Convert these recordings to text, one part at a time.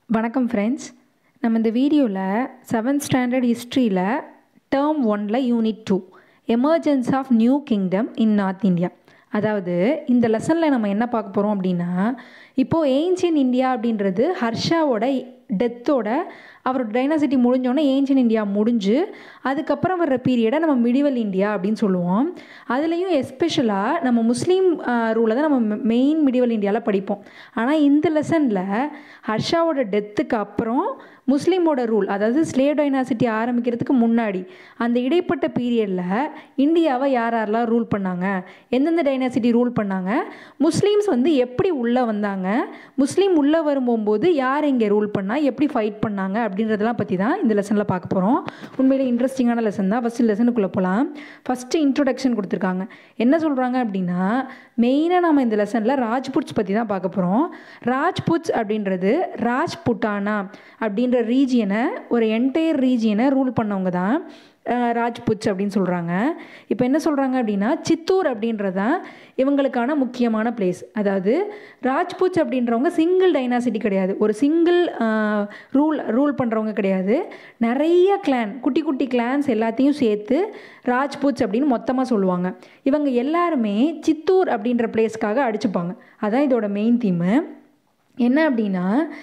வணக்கம் ஃப்ரெண்ட்ஸ் நம்ம இந்த வீடியோவில் செவன்த் ஸ்டாண்டர்ட் ஹிஸ்ட்ரியில் டேர்ம் ஒனில் unit two emergence of new kingdom in north India அதாவது இந்த லெசனில் நம்ம என்ன பார்க்க போகிறோம் அப்படின்னா இப்போது ஏன்ஷியன் இந்தியா அப்படின்றது ஹர்ஷாவோட டெத்தோட அவரோட டைனாசிட்டி முடிஞ்சோடனே ஏன்ஷியன் இந்தியா முடிஞ்சு அதுக்கப்புறம் வர்ற பீரியடை நம்ம மிடிவல் இந்தியா அப்படின்னு சொல்லுவோம் அதுலேயும் எஸ்பெஷலாக நம்ம முஸ்லீம் ரூலை தான் நம்ம மெயின் மிடிவல் இந்தியாவில் படிப்போம் ஆனால் இந்த லெசனில் ஹர்ஷாவோட டெத்துக்கு அப்புறம் முஸ்லீமோட ரூல் அதாவது ஸ்லேவ் டைனாசிட்டி ஆரம்பிக்கிறதுக்கு முன்னாடி அந்த இடைப்பட்ட பீரியடில் இந்தியாவை யார் யாரெல்லாம் ரூல் பண்ணாங்க எந்தெந்த டைனாசிட்டி ரூல் பண்ணாங்க முஸ்லீம்ஸ் வந்து எப்படி உள்ளே வந்தாங்க முஸ்லீம் உள்ளே வரும்போது யார் இங்கே ரூல் பண்ணால் எப்படி ஃபைட் பண்ணாங்க அப்படின்றதெல்லாம் பற்றி தான் இந்த லெசனில் பார்க்க போகிறோம் உண்மையிலே இன்ட்ரெஸ்டிங்கான லெசன் தான் ஃபஸ்ட்டு லெசனுக்குள்ளே போகலாம் ஃபஸ்ட்டு இன்ட்ரொடக்ஷன் கொடுத்துருக்காங்க என்ன சொல்கிறாங்க அப்படின்னா மெயினாக நம்ம இந்த லெசனில் ராஜ்புட்ஸ் பற்றி தான் பார்க்க போகிறோம் ராஜ்புட்ஸ் அப்படின்றது ராஜ்புட்டானா அப்படின்ற ரீஜியனை ஒரு என்டையர் ரீஜியனை ரூல் பண்ணவங்க தான் ராஜ்புட்ஸ் அப்படின்னு சொல்கிறாங்க இப்போ என்ன சொல்கிறாங்க அப்படின்னா சித்தூர் அப்படின்றதான் இவங்களுக்கான முக்கியமான பிளேஸ் அதாவது ராஜ்புட்ஸ் அப்படின்றவங்க சிங்கிள் டைனாசிட்டி கிடையாது ஒரு சிங்கிள் ரூல் ரூல் பண்ணுறவங்க கிடையாது நிறைய கிளான் குட்டி குட்டி கிளான்ஸ் எல்லாத்தையும் சேர்த்து ராஜ்புட்ஸ் அப்படின்னு மொத்தமாக சொல்லுவாங்க இவங்க எல்லாருமே சித்தூர் அப்படின்ற பிளேஸ்க்காக அடிச்சுப்பாங்க அதான் இதோட மெயின் தீமு என்ன அப்படின்னா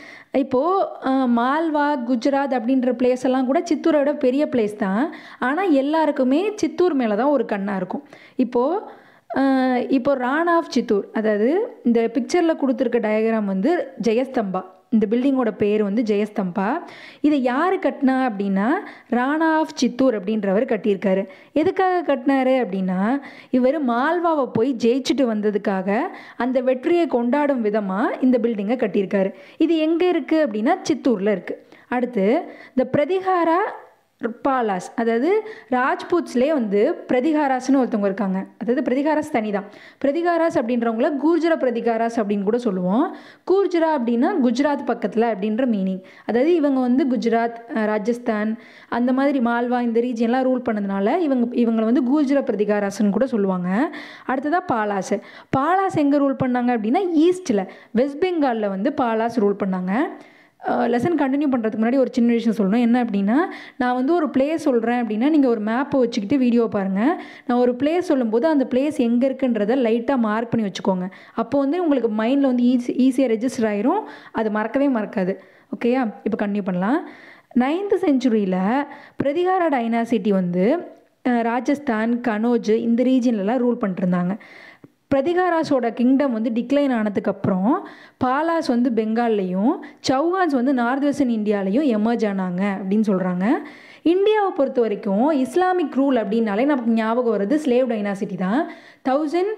இப்போது மால்வா குஜராத் அப்படின்ற பிளேஸ் எல்லாம் கூட சித்தூரோட பெரிய பிளேஸ் தான் ஆனால் எல்லாருக்குமே சித்தூர் மேலே தான் ஒரு கண்ணாக இருக்கும் இப்போது இப்போ ராணா ஆஃப் சித்தூர் அதாவது இந்த பிக்சரில் கொடுத்துருக்க டயக்ராம் வந்து ஜெயஸ்தம்பா இந்த பில்டிங்கோட பேர் வந்து ஜெயஸ்தம்பா இதை யார் கட்டினா அப்படின்னா ராணா ஆஃப் சித்தூர் அப்படின்றவர் கட்டியிருக்காரு எதுக்காக கட்டினாரு அப்படின்னா இவர் மால்வாவை போய் ஜெயிச்சுட்டு வந்ததுக்காக அந்த வெற்றியை கொண்டாடும் விதமாக இந்த பில்டிங்கை கட்டியிருக்காரு இது எங்கே இருக்குது அப்படின்னா சித்தூரில் இருக்குது அடுத்து இந்த பிரதிகாரா பாலாஸ் அதாவது ராஜ்பூட்ஸ்லேயே வந்து பிரதிகாராஸ்னு ஒருத்தவங்க இருக்காங்க அதாவது பிரதிகாராஸ் தனி தான் பிரதிகாராஸ் அப்படின்றவங்கள கூர்ஜரா பிரதிகாராஸ் அப்படின்னு கூட சொல்லுவோம் கூர்ஜரா அப்படின்னா குஜராத் பக்கத்தில் அப்படின்ற மீனிங் அதாவது இவங்க வந்து குஜராத் ராஜஸ்தான் அந்த மாதிரி மால்வா இந்த ரீஜியன்லாம் ரூல் பண்ணதுனால இவங்க இவங்களை வந்து கூர்ஜரா பிரதிகாராஸ்ன்னு கூட சொல்லுவாங்க அடுத்ததாக பாலாஸ் பாலாஸ் எங்கே ரூல் பண்ணாங்க அப்படின்னா ஈஸ்ட்டில் வெஸ்ட் பெங்காலில் வந்து பாலாஸ் ரூல் பண்ணாங்க லெசன் கண்டினியூ பண்ணுறதுக்கு முன்னாடி ஒரு சின்ன விஷயம் சொல்லணும் என்ன அப்படின்னா நான் வந்து ஒரு பிளேஸ் சொல்கிறேன் அப்படின்னா நீங்கள் ஒரு மேப்பை வச்சுக்கிட்டு வீடியோ பாருங்கள் நான் ஒரு பிளேஸ் சொல்லும்போது அந்த பிளேஸ் எங்கே இருக்குன்றதை லைட்டாக மார்க் பண்ணி வச்சுக்கோங்க அப்போ வந்து உங்களுக்கு மைண்டில் வந்து ஈஸி ஈஸியாக ரெஜிஸ்டர் ஆயிரும் அது மறக்கவே மறக்காது ஓகேயா இப்போ கண்டினியூ பண்ணலாம் நைன்த் செஞ்சுரியில் பிரதிகார டைனாசிட்டி வந்து ராஜஸ்தான் கனோஜ் இந்த ரீஜன்லலாம் ரூல் பண்ணிட்டுருந்தாங்க பிரதிகாராஸோட கிங்டம் வந்து டிக்ளைன் ஆனதுக்கப்புறம் பாலாஸ் வந்து பெங்கால்லையும் சௌஹான்ஸ் வந்து நார்த் வெஸ்டர்ன் இந்தியாலையும் எமர்ஜ் ஆனாங்க அப்படின்னு சொல்கிறாங்க இந்தியாவை பொறுத்த வரைக்கும் இஸ்லாமிக் ரூல் அப்படின்னாலே நமக்கு ஞாபகம் வருது ஸ்லேவ் டைனாசிட்டி தான் தௌசண்ட்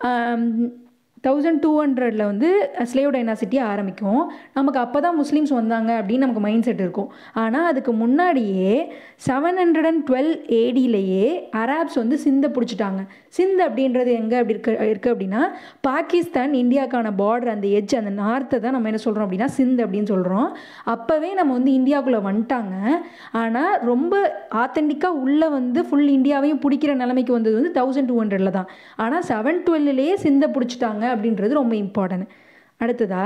தௌசண்ட் டூ ஹண்ட்ரடில் வந்து ஸ்லேவ் டைனாசிட்டி ஆரம்பிக்கும் நமக்கு அப்போ தான் முஸ்லீம்ஸ் வந்தாங்க அப்படின்னு நமக்கு மைண்ட் செட் இருக்கும் ஆனால் அதுக்கு முன்னாடியே செவன் ஹண்ட்ரட் அண்ட் டுவெல் ஏடியிலேயே அராப்ஸ் வந்து சிந்தை பிடிச்சிட்டாங்க சிந்த் அப்படின்றது எங்கே அப்படி இருக்க இருக்குது அப்படின்னா பாகிஸ்தான் இந்தியாவுக்கான பார்டர் அந்த எட்ஜ் அந்த நார்த்தை தான் நம்ம என்ன சொல்கிறோம் அப்படின்னா சிந்த் அப்படின்னு சொல்கிறோம் அப்போவே நம்ம வந்து இந்தியாவுக்குள்ளே வந்துட்டாங்க ஆனால் ரொம்ப ஆத்தென்டிக்காக உள்ளே வந்து ஃபுல் இந்தியாவையும் பிடிக்கிற நிலைமைக்கு வந்தது வந்து தௌசண்ட் டூ ஹண்ட்ரடில் தான் ஆனால் செவன் டுவெல்லையே சிந்தை பிடிச்சிட்டாங்க அப்படின்றது ரொம்ப இம்பார்ட்டன்ட் அடுத்ததா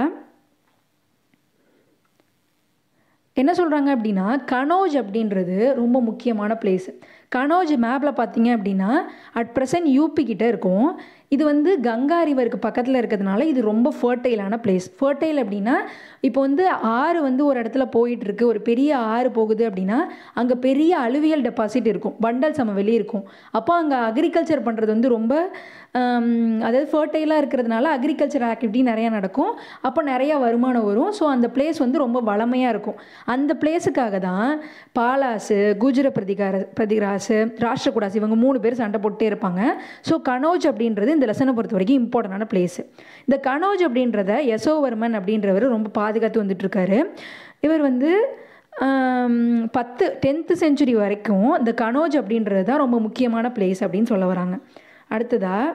என்ன சொல்கிறாங்க அப்படின்னா கனோஜ் அப்படின்றது ரொம்ப முக்கியமான பிளேஸ் கனோஜ் மேப்பில் பார்த்தீங்க அப்படின்னா அட் ப்ரெசன்ட் யூபி கிட்டே இருக்கும் இது வந்து கங்கா ரிவருக்கு பக்கத்தில் இருக்கிறதுனால இது ரொம்ப ஃபர்டைலான பிளேஸ் ஃபர்டைல் அப்படின்னா இப்போ வந்து ஆறு வந்து ஒரு இடத்துல போயிட்டு இருக்கு ஒரு பெரிய ஆறு போகுது அப்படின்னா அங்கே பெரிய அலுவியல் டெபாசிட் இருக்கும் பண்டல் சம வெளியே இருக்கும் அப்போ அங்கே அக்ரிகல்ச்சர் பண்ணுறது வந்து ரொம்ப அதாவது ஃபர்டைலாக இருக்கிறதுனால அக்ரிகல்ச்சர் ஆக்டிவிட்டி நிறையா நடக்கும் அப்போ நிறையா வருமானம் வரும் ஸோ அந்த பிளேஸ் வந்து ரொம்ப வளமையாக இருக்கும் அந்த பிளேஸுக்காக தான் பாலாஸு குஜர பிரதிகார பிரதிகாராசு ராஷ்டிரகுடாஸ் இவங்க மூணு பேர் சண்டை போட்டே இருப்பாங்க ஸோ கனோஜ் அப்படின்றது இந்த லெசனை பொறுத்த வரைக்கும் இம்பார்ட்டண்டான பிளேஸ் இந்த கனோஜ் அப்படின்றத யசோவர்மன் அப்படின்றவர் ரொம்ப பாதுகாத்து வந்துட்டுருக்காரு இவர் வந்து பத்து டென்த்து செஞ்சுரி வரைக்கும் இந்த கனோஜ் அப்படின்றது தான் ரொம்ப முக்கியமான பிளேஸ் அப்படின்னு சொல்ல வராங்க அடுத்ததாக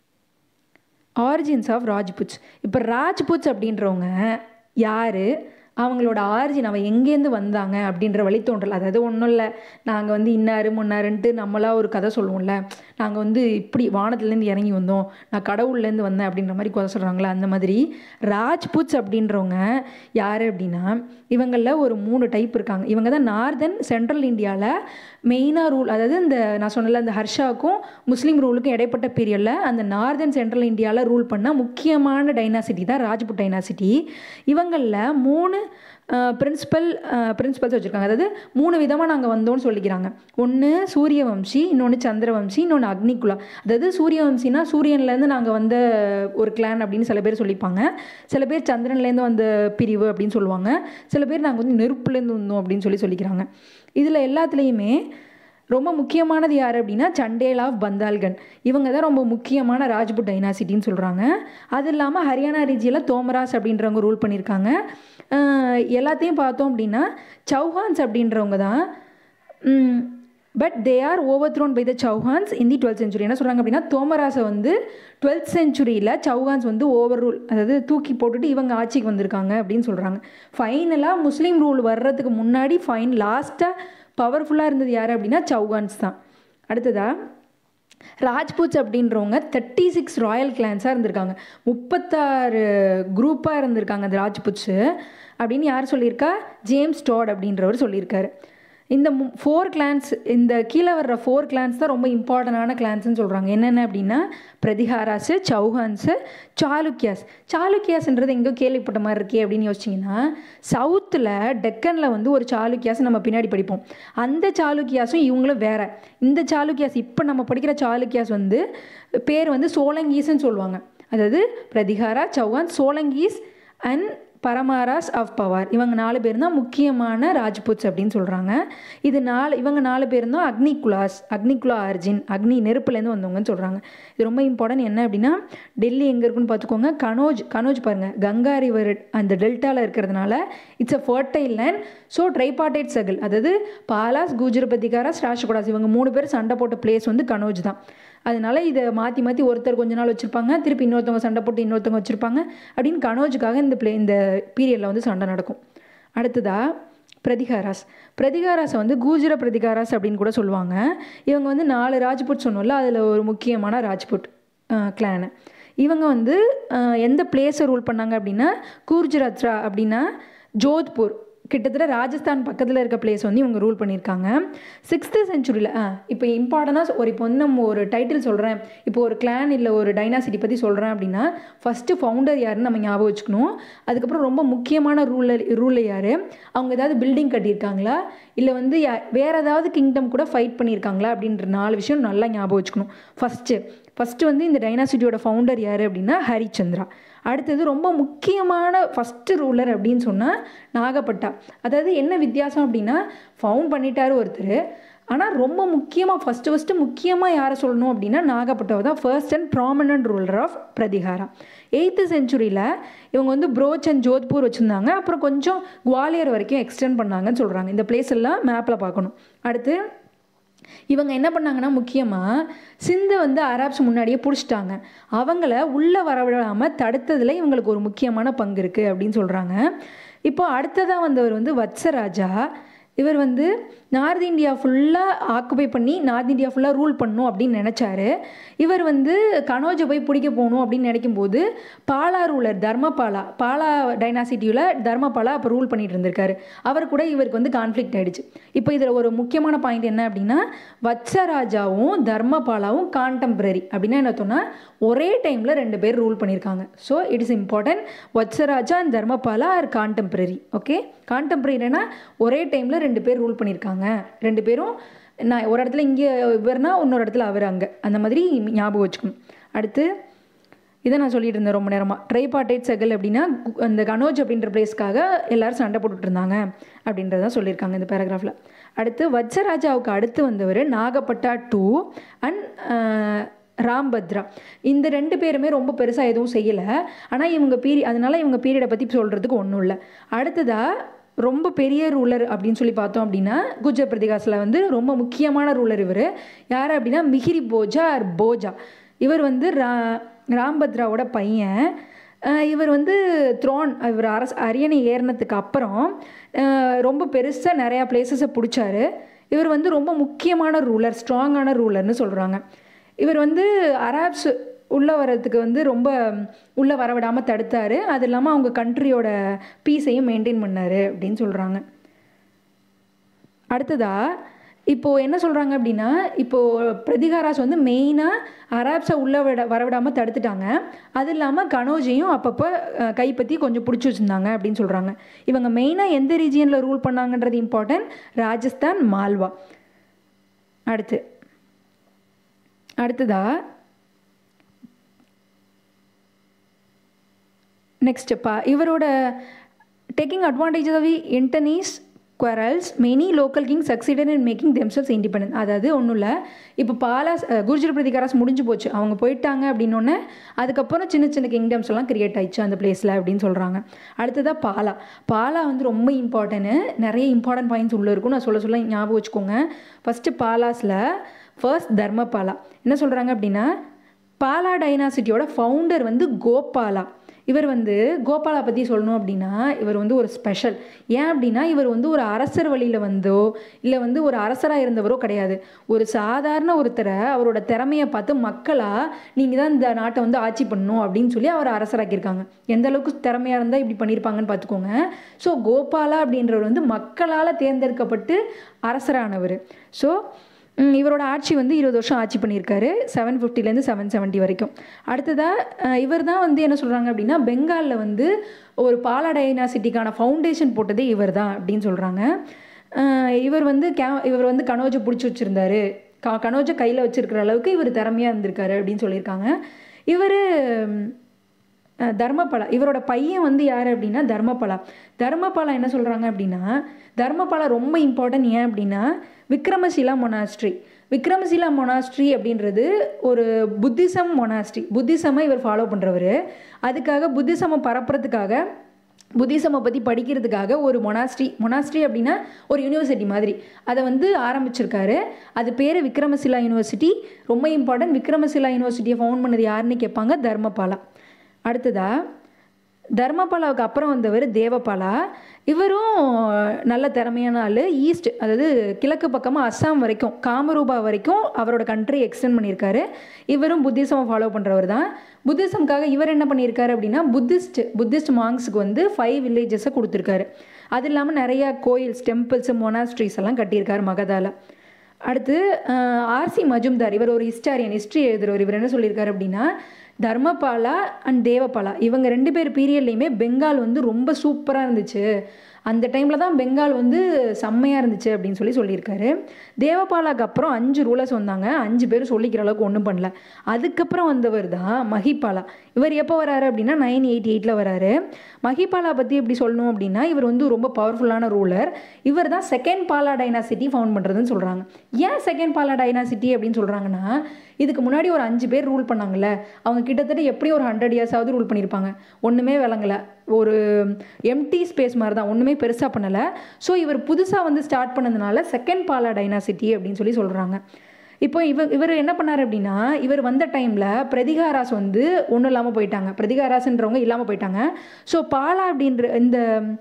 ஆரிஜின்ஸ் ஆஃப் ராஜ்புட்ஸ் இப்போ ராஜ்புட்ஸ் அப்படின்றவங்க யார் அவங்களோட ஆரிஜின் அவன் எங்கேருந்து வந்தாங்க அப்படின்ற வழித்தோன்றல் அதாவது ஒன்றும் இல்லை நாங்கள் வந்து இன்னாரு முன்னாருன்ட்டு நம்மளா ஒரு கதை சொல்லுவோம்ல நாங்கள் வந்து இப்படி வானத்துலேருந்து இறங்கி வந்தோம் நான் கடவுள்லேருந்து வந்தேன் அப்படின்ற மாதிரி கதை சொல்கிறாங்களே அந்த மாதிரி ராஜ்புட்ஸ் அப்படின்றவங்க யார் அப்படின்னா இவங்களில் ஒரு மூணு டைப் இருக்காங்க இவங்க தான் நார்தன் சென்ட்ரல் இந்தியாவில் மெயினாக ரூல் அதாவது இந்த நான் சொன்னல அந்த ஹர்ஷாவுக்கும் முஸ்லீம் ரூலுக்கும் இடைப்பட்ட பீரியடில் அந்த நார்தன் சென்ட்ரல் இந்தியாவில் ரூல் பண்ண முக்கியமான டைனாசிட்டி தான் ராஜ்புட் டைனாசிட்டி இவங்களில் மூணு பிரின்சிபல் பிரின்சிபல்ஸ் வச்சுருக்காங்க அதாவது மூணு விதமாக நாங்கள் வந்தோம்னு சொல்லிக்கிறாங்க ஒன்று சூரியவம்சி இன்னொன்று சந்திரவம்சி இன்னொன்று அக்னிகுலா அதாவது சூரியவம்சினா சூரியன்லேருந்து நாங்கள் வந்த ஒரு கிளான் அப்படின்னு சில பேர் சொல்லிப்பாங்க சில பேர் சந்திரன்லேருந்து வந்த பிரிவு அப்படின்னு சொல்லுவாங்க சில பேர் நாங்கள் வந்து நெருப்புலேருந்து வந்தோம் அப்படின்னு சொல்லி சொல்லிக்கிறாங்க இதில் எல்லாத்துலேயுமே ரொம்ப முக்கியமானது யார் அப்படின்னா சண்டேல் ஆஃப் பந்தால்கன் இவங்க தான் ரொம்ப முக்கியமான ராஜ்புட் டைனாசிட்டின்னு சொல்கிறாங்க அது இல்லாமல் ஹரியானா ரீஜியில் தோமராஸ் அப்படின்றவங்க ரூல் பண்ணியிருக்காங்க எல்லாத்தையும் பார்த்தோம் அப்படின்னா சௌஹான்ஸ் அப்படின்றவங்க தான் but they are overthrown by the Chauhans in the twelfth century என்ன சொல்கிறாங்க அப்படின்னா தோமராஸை வந்து டுவெல்த் செஞ்சுரியில் சௌஹான்ஸ் வந்து ஓவர் ரூல் அதாவது தூக்கி போட்டுட்டு இவங்க ஆட்சிக்கு வந்திருக்காங்க அப்படின்னு சொல்கிறாங்க ஃபைனலாக முஸ்லீம் ரூல் வர்றதுக்கு முன்னாடி ஃபைன் லாஸ்ட்டாக பவர்ஃபுல்லாக இருந்தது யார் அப்படின்னா சௌஹான்ஸ் தான் அடுத்ததாக ராஜ்பூட்ஸ் அப்படின்றவங்க தேர்ட்டி சிக்ஸ் ராயல் கிளான்ஸாக இருந்திருக்காங்க முப்பத்தாறு குரூப்பாக இருந்திருக்காங்க அந்த ராஜ்புட்ஸு அப்படின்னு யார் சொல்லியிருக்கா ஜேம்ஸ் டாட் அப்படின்றவர் சொல்லியிருக்காரு இந்த ஃபோர் கிளான்ஸ் இந்த கீழே வர்ற ஃபோர் கிளான்ஸ் தான் ரொம்ப இம்பார்ட்டண்டான கிளான்ஸ்னு சொல்கிறாங்க என்னென்ன அப்படின்னா பிரதிஹாராஸு சௌஹான்ஸு சாளுக்கியாஸ் சாளுக்கியாஸ்ன்றது எங்கேயோ கேள்விப்பட்ட மாதிரி இருக்கே அப்படின்னு யோசிச்சிங்கன்னா சவுத்தில் டெக்கனில் வந்து ஒரு சாளுக்கியாஸ் நம்ம பின்னாடி படிப்போம் அந்த சாளுக்கியாஸும் இவங்களும் வேற இந்த சாளுக்கியாஸ் இப்போ நம்ம படிக்கிற சாளுக்கியாஸ் வந்து பேர் வந்து சோலங்கீஸ்ன்னு சொல்லுவாங்க அதாவது பிரதிகாரா சௌஹான் சோலங்கீஸ் அண்ட் பரமாராஸ் ஆஃப் பவார் இவங்க நாலு பேர் தான் முக்கியமான ராஜ்புட்ஸ் அப்படின்னு சொல்கிறாங்க இது நாலு இவங்க நாலு பேர் தான் அக்னிகுலாஸ் அக்னிகுலா அர்ஜின் அக்னி நெருப்புலேருந்து வந்தவங்கன்னு சொல்கிறாங்க இது ரொம்ப இம்பார்ட்டன்ட் என்ன அப்படின்னா டெல்லி எங்கே இருக்குன்னு பார்த்துக்கோங்க கனோஜ் கனோஜ் பாருங்கள் கங்கா ரிவர் அந்த டெல்டாவில் இருக்கிறதுனால it's a fertile land so tripartite சகில் அதாவது பாலாஸ் குஜரபதிகாராஸ் ராஷ்கோடாஸ் இவங்க மூணு பேர் சண்டை போட்ட பிளேஸ் வந்து கனோஜ் தான் அதனால இதை மாற்றி மாற்றி ஒருத்தர் கொஞ்ச நாள் வச்சுருப்பாங்க திருப்பி இன்னொருத்தவங்க சண்டை போட்டு இன்னொருத்தவங்க வச்சுருப்பாங்க அப்படின்னு கனோஜுக்காக இந்த பிளே இந்த பீரியடில் வந்து சண்டை நடக்கும் அடுத்ததாக பிரதிகாராஸ் பிரதிகாராஸை வந்து கூஜர பிரதிகாராஸ் அப்படின்னு கூட சொல்லுவாங்க இவங்க வந்து நாலு ராஜ்புட் சொன்னோம்ல அதில் ஒரு முக்கியமான ராஜ்புட் கிளானு இவங்க வந்து எந்த பிளேஸை ரூல் பண்ணாங்க அப்படின்னா கூர்ஜரத்ரா அப்படின்னா ஜோத்பூர் கிட்டத்தட்ட ராஜஸ்தான் பக்கத்தில் இருக்க பிளேஸ் வந்து இவங்க ரூல் பண்ணியிருக்காங்க சிக்ஸ்த்து செஞ்சுரியில் ஆ இப்போ இம்பார்ட்டனாக ஒரு இப்போ வந்து நம்ம ஒரு டைட்டில் சொல்கிறேன் இப்போ ஒரு கிளான் இல்லை ஒரு டைனாசிட்டி பற்றி சொல்கிறேன் அப்படின்னா ஃபஸ்ட்டு ஃபவுண்டர் யாருன்னு நம்ம ஞாபகம் வச்சுக்கணும் அதுக்கப்புறம் ரொம்ப முக்கியமான ரூலர் ரூலர் யார் அவங்க ஏதாவது பில்டிங் கட்டியிருக்காங்களா இல்லை வந்து யா வேறு ஏதாவது கிங்டம் கூட ஃபைட் பண்ணியிருக்காங்களா அப்படின்ற நாலு விஷயம் நல்லா ஞாபகம் வச்சுக்கணும் ஃபஸ்ட்டு ஃபஸ்ட்டு வந்து இந்த டைனாசிட்டியோட ஃபவுண்டர் யார் அப்படின்னா ஹரிச்சந்திரா அடுத்தது ரொம்ப முக்கியமான ஃபஸ்ட்டு ரூலர் அப்படின்னு சொன்னால் நாகப்பட்டா அதாவது என்ன வித்தியாசம் அப்படின்னா ஃபவுண்ட் பண்ணிட்டாரு ஒருத்தர் ஆனால் ரொம்ப முக்கியமாக ஃபஸ்ட்டு ஃபஸ்ட்டு முக்கியமாக யாரை சொல்லணும் அப்படின்னா நாகப்பட்டவர் தான் first and prominent ruler of Pratihara eighth செஞ்சுரியில் இவங்க வந்து புரோச் அண்ட் ஜோத்பூர் வச்சுருந்தாங்க அப்புறம் கொஞ்சம் குவாலியர் வரைக்கும் எக்ஸ்டெண்ட் பண்ணாங்கன்னு சொல்கிறாங்க இந்த பிளேஸ் எல்லாம் மேப்பில் பார்க்கணும் அடுத்து இவங்க என்ன பண்ணாங்கன்னா முக்கியமாக சிந்தை வந்து அரப்ஸ் முன்னாடியே பிடிச்சிட்டாங்க அவங்கள உள்ளே வரவிடாமல் தடுத்ததில் இவங்களுக்கு ஒரு முக்கியமான பங்கு இருக்குது அப்படின்னு சொல்கிறாங்க இப்போ அடுத்ததாக வந்தவர் வந்து வத்சராஜா இவர் வந்து நார்த் இந்தியா ஃபுல்லாக ஆக்குபை பண்ணி நார்த் இந்தியா ஃபுல்லாக ரூல் பண்ணணும் அப்படின்னு நினச்சாரு இவர் வந்து கனோஜை போய் பிடிக்க போகணும் அப்படின்னு நினைக்கும் போது பாலா ரூலர் தர்மபாலா பாலா டைனாசிட்டியில் தர்மபாலா அப்போ ரூல் பண்ணிட்டு இருந்திருக்காரு அவர் கூட இவருக்கு வந்து கான்ஃப்ளிக்ட் ஆயிடுச்சு இப்போ இதில் ஒரு முக்கியமான பாயிண்ட் என்ன அப்படின்னா வத்சராஜாவும் தர்மபாலாவும் கான்டெம்பரரி அப்படின்னா என்ன சொன்னால் ஒரே டைமில் ரெண்டு பேர் ரூல் பண்ணியிருக்காங்க so it is important Vatsaraja and Dharmapala are contemporary okay கான்டெம்பரரினா ஒரே டைமில் ரெண்டு பேர் ரூல் பண்ணியிருக்காங்க ரெண்டு பேரும் நான் ஒரு இடத்துல இங்கே இவர்னா இன்னொரு இடத்துல அவர் அங்கே அந்த மாதிரி ஞாபகம் வச்சுக்கணும் அடுத்து இதை நான் சொல்லிட்டு இருந்தேன் ரொம்ப நேரமாக ட்ரைபார்டைட் சகல் அப்படின்னா அந்த கனோஜ் அப்படின்ற பிளேஸ்க்காக எல்லாரும் சண்டை போட்டுட்டு இருந்தாங்க அப்படின்றத சொல்லியிருக்காங்க இந்த பேராகிராஃபில் அடுத்து வத்சராஜாவுக்கு அடுத்து வந்தவர் நாகப்பட்டா டூ அண்ட் ராம்பத்ரா இந்த ரெண்டு பேருமே ரொம்ப பெருசாக எதுவும் செய்யலை ஆனால் இவங்க பீரி அதனால இவங்க பீரியடை பற்றி சொல்கிறதுக்கு ஒன்றும் இல்லை அடுத்ததாக ரொம்ப பெரிய ரூலர் அப்படின்னு சொல்லி பார்த்தோம் அப்படின்னா குஜர் பிரதிகாசில் வந்து ரொம்ப முக்கியமான ரூலர் இவர் யார் அப்படின்னா மிகிரி போஜா ஆர் போஜா இவர் வந்து ரா ராம்பத்ராவோட பையன் அஹ் இவர் வந்து த்ரோன் இவர் அரசு அரியணை ஏறினதுக்கு அப்புறம் அஹ் ரொம்ப பெருசாக நிறையா பிளேசஸை பிடிச்சாரு இவர் வந்து ரொம்ப முக்கியமான ரூலர் ஸ்ட்ராங்கான ரூலர்னு சொல்கிறாங்க இவர் வந்து அராப்ஸ் உள்ளே வர்றதுக்கு வந்து ரொம்ப உள்ளே வரவிடாமல் தடுத்தார் அது இல்லாமல் அவங்க கண்ட்ரியோட பீஸையும் மெயின்டைன் பண்ணார் அப்படின்னு சொல்கிறாங்க அடுத்ததா இப்போது என்ன சொல்கிறாங்க அப்படின்னா இப்போது பிரதிகாராஸ் வந்து மெயினாக அராப்ஸை உள்ளே விட வரவிடாமல் தடுத்துட்டாங்க அது இல்லாமல் கனோஜையும் அப்பப்போ அஹ், கைப்பற்றி கொஞ்சம் பிடிச்சி வச்சுருந்தாங்க அப்படின்னு சொல்கிறாங்க இவங்க மெயினாக எந்த ரீஜியனில் ரூல் பண்ணாங்கன்றது இம்பார்ட்டன்ட் ராஜஸ்தான் மால்வா அடுத்து அடுத்ததா நெக்ஸ்ட் பா இவரோட taking advantage of the internal quarrels many local king succeeded in making themselves independent அதாவது ஒன்றும் இல்லை இப்போ பாலாஸ் அஹ், குர்ஜர் பிரதிகாராஸ் முடிஞ்சு போச்சு அவங்க போயிட்டாங்க அப்படின்னோடனே அதுக்கப்புறம் சின்ன சின்ன கிங்டம்ஸ் எல்லாம் கிரியேட் ஆயிடுச்சு அந்த பிளேஸில் அப்படின்னு சொல்கிறாங்க அடுத்ததாக பாலா பாலா வந்து ரொம்ப இம்பார்ட்டன்ட்டு நிறைய இம்பார்ட்டன்ட் பாயிண்ட்ஸ் உள்ளே இருக்கும் நான் சொல்ல சொல்ல ஞாபகம் வச்சுக்கோங்க ஃபஸ்ட்டு பாலாஸில் ஃபர்ஸ்ட் தர்மபாலா என்ன சொல்கிறாங்க அப்படின்னா பாலா டைனாசிட்டியோட ஃபவுண்டர் வந்து கோபாலா இவர் வந்து கோபாலா பற்றி சொல்லணும் அப்படின்னா இவர் வந்து ஒரு ஸ்பெஷல் ஏன் அப்படின்னா இவர் வந்து ஒரு அரசர் வழியில் வந்தோ இல்லை வந்து ஒரு அரசராக இருந்தவரோ கிடையாது ஒரு சாதாரண ஒருத்தரை அவரோட திறமையை பார்த்து மக்களாக நீங்கள் தான் இந்த நாட்டை வந்து ஆட்சி பண்ணணும் அப்படின்னு சொல்லி அவர் அரசராக்கியிருக்காங்க எந்த அளவுக்கு திறமையாக இருந்தால் இப்படி பண்ணியிருப்பாங்கன்னு பார்த்துக்கோங்க ஸோ கோபாலா அப்படின்றவர் வந்து மக்களால் தேர்ந்தெடுக்கப்பட்டு அரசரானவர் ஸோ ம், இவரோட ஆட்சி வந்து இருபது வருஷம் ஆட்சி பண்ணியிருக்காரு செவன் ஃபிஃப்டிலேருந்து செவன் செவன்ட்டி வரைக்கும் அடுத்ததாக இவர் தான் வந்து என்ன சொல்கிறாங்க அப்படின்னா பெங்காலில் வந்து ஒரு பாலா டைனாசிட்டிக்கான ஃபவுண்டேஷன் போட்டதே இவர் தான் அப்படின்னு சொல்கிறாங்க இவர் வந்து கே இவர் வந்து கனோஜை பிடிச்சி வச்சுருந்தாரு க கனோஜை கையில் வச்சிருக்கிற அளவுக்கு இவர் திறமையாக இருந்திருக்காரு அப்படின்னு சொல்லியிருக்காங்க இவர் அஹ் தர்மபாலா இவரோட பையன் வந்து யார் அப்படின்னா தர்மபாலா தர்மபாலா என்ன சொல்கிறாங்க அப்படின்னா தர்மபாலா ரொம்ப இம்பார்ட்டன்ட் ஏன் அப்படின்னா விக்ரமசீலா மொனாஸ்ட்ரி விக்ரமசீலா மொனாஸ்ட்ரி அப்படின்றது ஒரு புத்திசம் மொனாஸ்ட்ரி புத்திசமை இவர் ஃபாலோ பண்ணுறவர் அதுக்காக புத்திசமை பரப்புறதுக்காக புத்திசமை பற்றி படிக்கிறதுக்காக ஒரு மொனாஸ்ட்ரி மொனாஸ்ட்ரி அப்படின்னா ஒரு யூனிவர்சிட்டி மாதிரி அதை வந்து ஆரம்பிச்சிருக்காரு அது பேர் விக்ரமசிலா யூனிவர்சிட்டி ரொம்ப இம்பார்ட்டன்ட் விக்ரமசிலா யூனிவர்சிட்டியை ஃபவுண்ட் பண்ணது யாருன்னு கேட்பாங்க தர்மபாலா அடுத்ததா தர்மபாலாவுக்கு அப்புறம் வந்தவர் தேவபாலா இவரும் நல்ல திறமையான ஆள் ஈஸ்ட் அதாவது கிழக்கு பக்கமாக அஸ்ஸாம் வரைக்கும் காமரூபா வரைக்கும் அவரோட கண்ட்ரி எக்ஸ்டெண்ட் பண்ணியிருக்காரு இவரும் புத்திசமை ஃபாலோ பண்ணுறவர் தான் புத்திசம்காக இவர் என்ன பண்ணியிருக்காரு அப்படின்னா புத்திஸ்ட் புத்திஸ்ட் மாங்ஸுக்கு வந்து ஃபைவ் வில்லேஜஸை கொடுத்துருக்காரு அது இல்லாமல் நிறையா கோயில்ஸ் டெம்பிள்ஸ் மொனாஸ்ட்ரீஸ் எல்லாம் கட்டியிருக்காரு மகதால அடுத்து ஆர்சி மஜும்தார் இவர் ஒரு ஹிஸ்டாரியன் ஹிஸ்ட்ரி எழுதுறவர் இவர் என்ன சொல்லியிருக்காரு அப்படின்னா தர்மபாலா அண்ட் தேவபாலா இவங்க ரெண்டு பேர் பீரியட்லேயுமே பெங்கால் வந்து ரொம்ப சூப்பராக இருந்துச்சு அந்த டைமில் தான் பெங்கால் வந்து செம்மையாக இருந்துச்சு அப்படின்னு சொல்லி சொல்லியிருக்காரு தேவபாலாக்கு அப்புறம் அஞ்சு ரூலர்ஸ் வந்தாங்க அஞ்சு பேர் சொல்லிக்கிற அளவுக்கு ஒன்றும் பண்ணல அதுக்கப்புறம் வந்தவர் தான் மஹிபாலா இவர் எப்போ வராரு அப்படின்னா நைன் எயிட்டி எயிட்டில் வராரு மஹிபாலா பற்றி எப்படி சொல்லணும் அப்படின்னா இவர் வந்து ரொம்ப பவர்ஃபுல்லான ரூலர் இவர் தான் செகண்ட் பாலா டைனாசிட்டி ஃபவுண்ட் பண்ணுறதுன்னு சொல்கிறாங்க ஏன் செகண்ட் பாலா டைனாசிட்டி அப்படின்னு சொல்கிறாங்கன்னா இதுக்கு முன்னாடி ஒரு அஞ்சு பேர் ரூல் பண்ணாங்கல்ல அவங்க கிட்டத்தட்ட எப்படியும் ஒரு ஹண்ட்ரட் இயர்ஸாவது ரூல் பண்ணியிருப்பாங்க ஒன்றுமே விளங்கலை ஒரு எம்டி ஸ்பேஸ் மாதிரி தான் ஒன்றுமே பெருசாக பண்ணலை ஸோ இவர் புதுசாக வந்து ஸ்டார்ட் பண்ணதுனால செகண்ட் பாலா டைனாசிட்டி அப்படின்னு சொல்லி சொல்கிறாங்க இப்போ இவர் இவர் என்ன பண்ணார் அப்படின்னா இவர் வந்த டைமில் பிரதிகாராஸ் வந்து ஒன்றும் இல்லாமல் போயிட்டாங்க பிரதிகாராஸ்ன்றவங்க இல்லாமல் போயிட்டாங்க ஸோ பாலா அப்படின்ற இந்த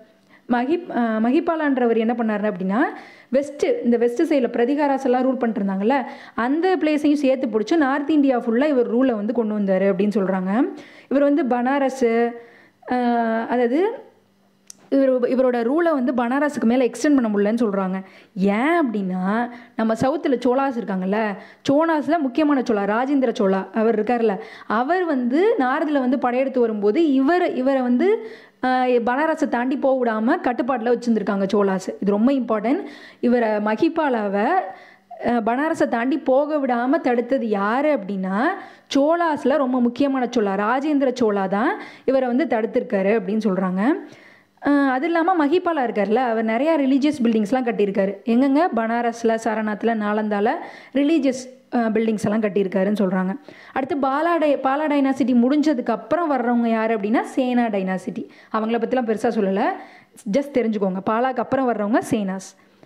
மகி அஹ் மகிபாலான்றவர் என்ன பண்ணாரு அப்படின்னா வெஸ்ட்டு இந்த வெஸ்ட் சைடில் பிரதிகாராஸ் எல்லாம் ரூல் பண்ணிட்டு இருந்தாங்கல்ல அந்த பிளேஸையும் சேர்த்து பிடிச்சி நார்த் இந்தியா ஃபுல்லாக இவர் ரூலை வந்து கொண்டு வந்தார் அப்படின்னு சொல்கிறாங்க இவர் வந்து பனாரஸு அஹ் அதாவது இவர் இவரோட ரூலை வந்து பனாரஸுக்கு மேலே எக்ஸ்டெண்ட் பண்ண முடியலன்னு சொல்கிறாங்க ஏன் அப்படின்னா நம்ம சவுத்தில் சோலாஸ் இருக்காங்கல்ல சோலாஸில் முக்கியமான சோழா ராஜேந்திர சோழா அவர் இருக்கார்ல அவர் வந்து நாரதில் வந்து படையெடுத்து வரும்போது இவர் இவரை வந்து ஆஹ், பனாரஸை தாண்டி போக விடாமல் கட்டுப்பாட்டில் வச்சுருந்துருக்காங்க சோலாஸ் இது ரொம்ப இம்பார்ட்டன்ட் இவரை மகிபாலாவை அஹ், பனாரஸை தாண்டி போக விடாமல் தடுத்தது யார் அப்படின்னா சோலாஸில் ரொம்ப முக்கியமான சோழா ராஜேந்திர சோழா தான் இவரை வந்து தடுத்திருக்காரு அப்படின்னு சொல்கிறாங்க அது இல்லாமல் மஹிபாலா இருக்கார்ல அவர் நிறையா ரிலீஜியஸ் பில்டிங்ஸ்லாம் கட்டியிருக்காரு எங்கெங்க பனாரஸில் சரணாத்தில் நாலந்தால ரிலீஜியஸ் பில்டிங்ஸ் எல்லாம் கட்டியிருக்காருன்னு சொல்கிறாங்க அடுத்து பாலா டை பாலா டைனாசிட்டி முடிஞ்சதுக்கு அப்புறம் வர்றவங்க யார் அப்படின்னா சேனா டைனாசிட்டி அவங்கள பற்றிலாம் பெருசாக சொல்லலை ஜஸ்ட் தெரிஞ்சுக்கோங்க பாலாக்கு அப்புறம் வர்றவங்க சேனாஸ்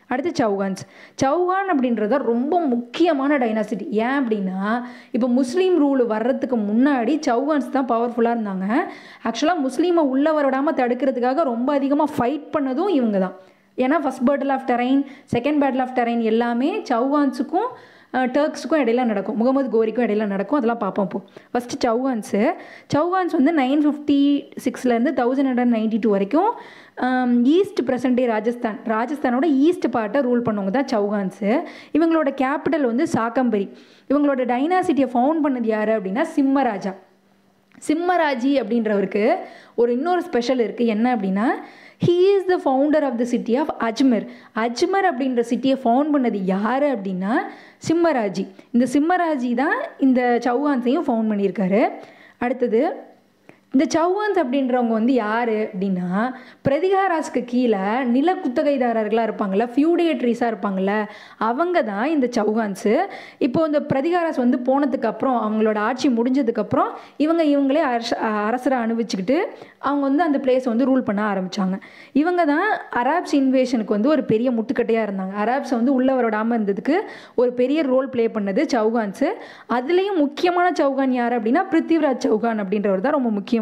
அடுத்து சௌகான்ஸ் சௌகான் அப்படின்றத ரொம்ப முக்கியமான டைனாசிட்டி ஏன் அப்படின்னா இப்போ முஸ்லீம் ரூல் வர்றதுக்கு முன்னாடி சௌகான்ஸ் தான் பவர்ஃபுல்லாக இருந்தாங்க ஆக்சுவலாக முஸ்லீமை உள்ளே வரவிடாமல் தடுக்கிறதுக்காக ரொம்ப அதிகமாக ஃபைட் பண்ணதும் இவங்க தான் ஏன்னா first battle of Tarain second battle of Tarain எல்லாமே சௌகான்ஸுக்கும் டர்க்ஸுக்கும் இடையில நடக்கும் முகமது கோரிக்கும் இடையில நடக்கும் அதெல்லாம் பார்ப்போம் இப்போ ஃபஸ்ட்டு சௌகான்ஸு சௌகான்ஸ் வந்து நைன் ஃபிஃப்டி சிக்ஸ்லேருந்து தௌசண்ட் ஹண்ட்ரட் நைன்டி டூ வரைக்கும் ஈஸ்ட் ப்ரெசன்டே ராஜஸ்தான் ராஜஸ்தானோட ஈஸ்ட் பார்ட்டை ரூல் பண்ணவங்க தான் சௌகான்ஸு இவங்களோட கேபிட்டல் வந்து சாக்கம்பரி இவங்களோட டைனாசிட்டியை ஃபவுண்ட் பண்ணது யார் அப்படின்னா சிம்மராஜா சிம்மராஜி அப்படின்றவருக்கு ஒரு இன்னொரு ஸ்பெஷல் இருக்குது என்ன அப்படின்னா he is the founder of the city of Ajmer Ajmer அப்படின்ற சிட்டியை ஃபவுண்ட் பண்ணது யார் அப்படின்னா சிம்மராஜி இந்த சிம்மராஜி தான் இந்த சௌகான்ஸையும் ஃபவுண்ட் பண்ணியிருக்காரு அடுத்தது இந்த சௌகான்ஸ் அப்படின்றவங்க வந்து யார் அப்படின்னா பிரதிகாராஸ்க்கு கீழே நில குத்தகைதாரர்களாக இருப்பாங்கள்ல ஃபியூடேட்ரிஸாக இருப்பாங்கள்ல அவங்க தான் இந்த சௌகான்ஸு இப்போ இந்த பிரதிகாராஸ் வந்து போனதுக்கு அப்புறம் அவங்களோட ஆட்சி முடிஞ்சதுக்கப்புறம் இவங்க இவங்களே அரச அரசரை அனுபவிச்சுக்கிட்டு அவங்க வந்து அந்த பிளேஸை வந்து ரூல் பண்ண ஆரம்பித்தாங்க இவங்க தான் அராப்ஸ் இன்வேஷனுக்கு வந்து ஒரு பெரிய முட்டுக்கட்டையாக இருந்தாங்க அராப்ஸை வந்து உள்ளே வரவிடாமல் இருந்ததுக்கு ஒரு பெரிய ரோல் ப்ளே பண்ணது சௌகான்ஸு அதுலேயும் முக்கியமான சௌகான் யார் அப்படின்னா பிருத்திவிராஜ் சௌகான் அப்படின்றவர் தான் ரொம்ப முக்கியமான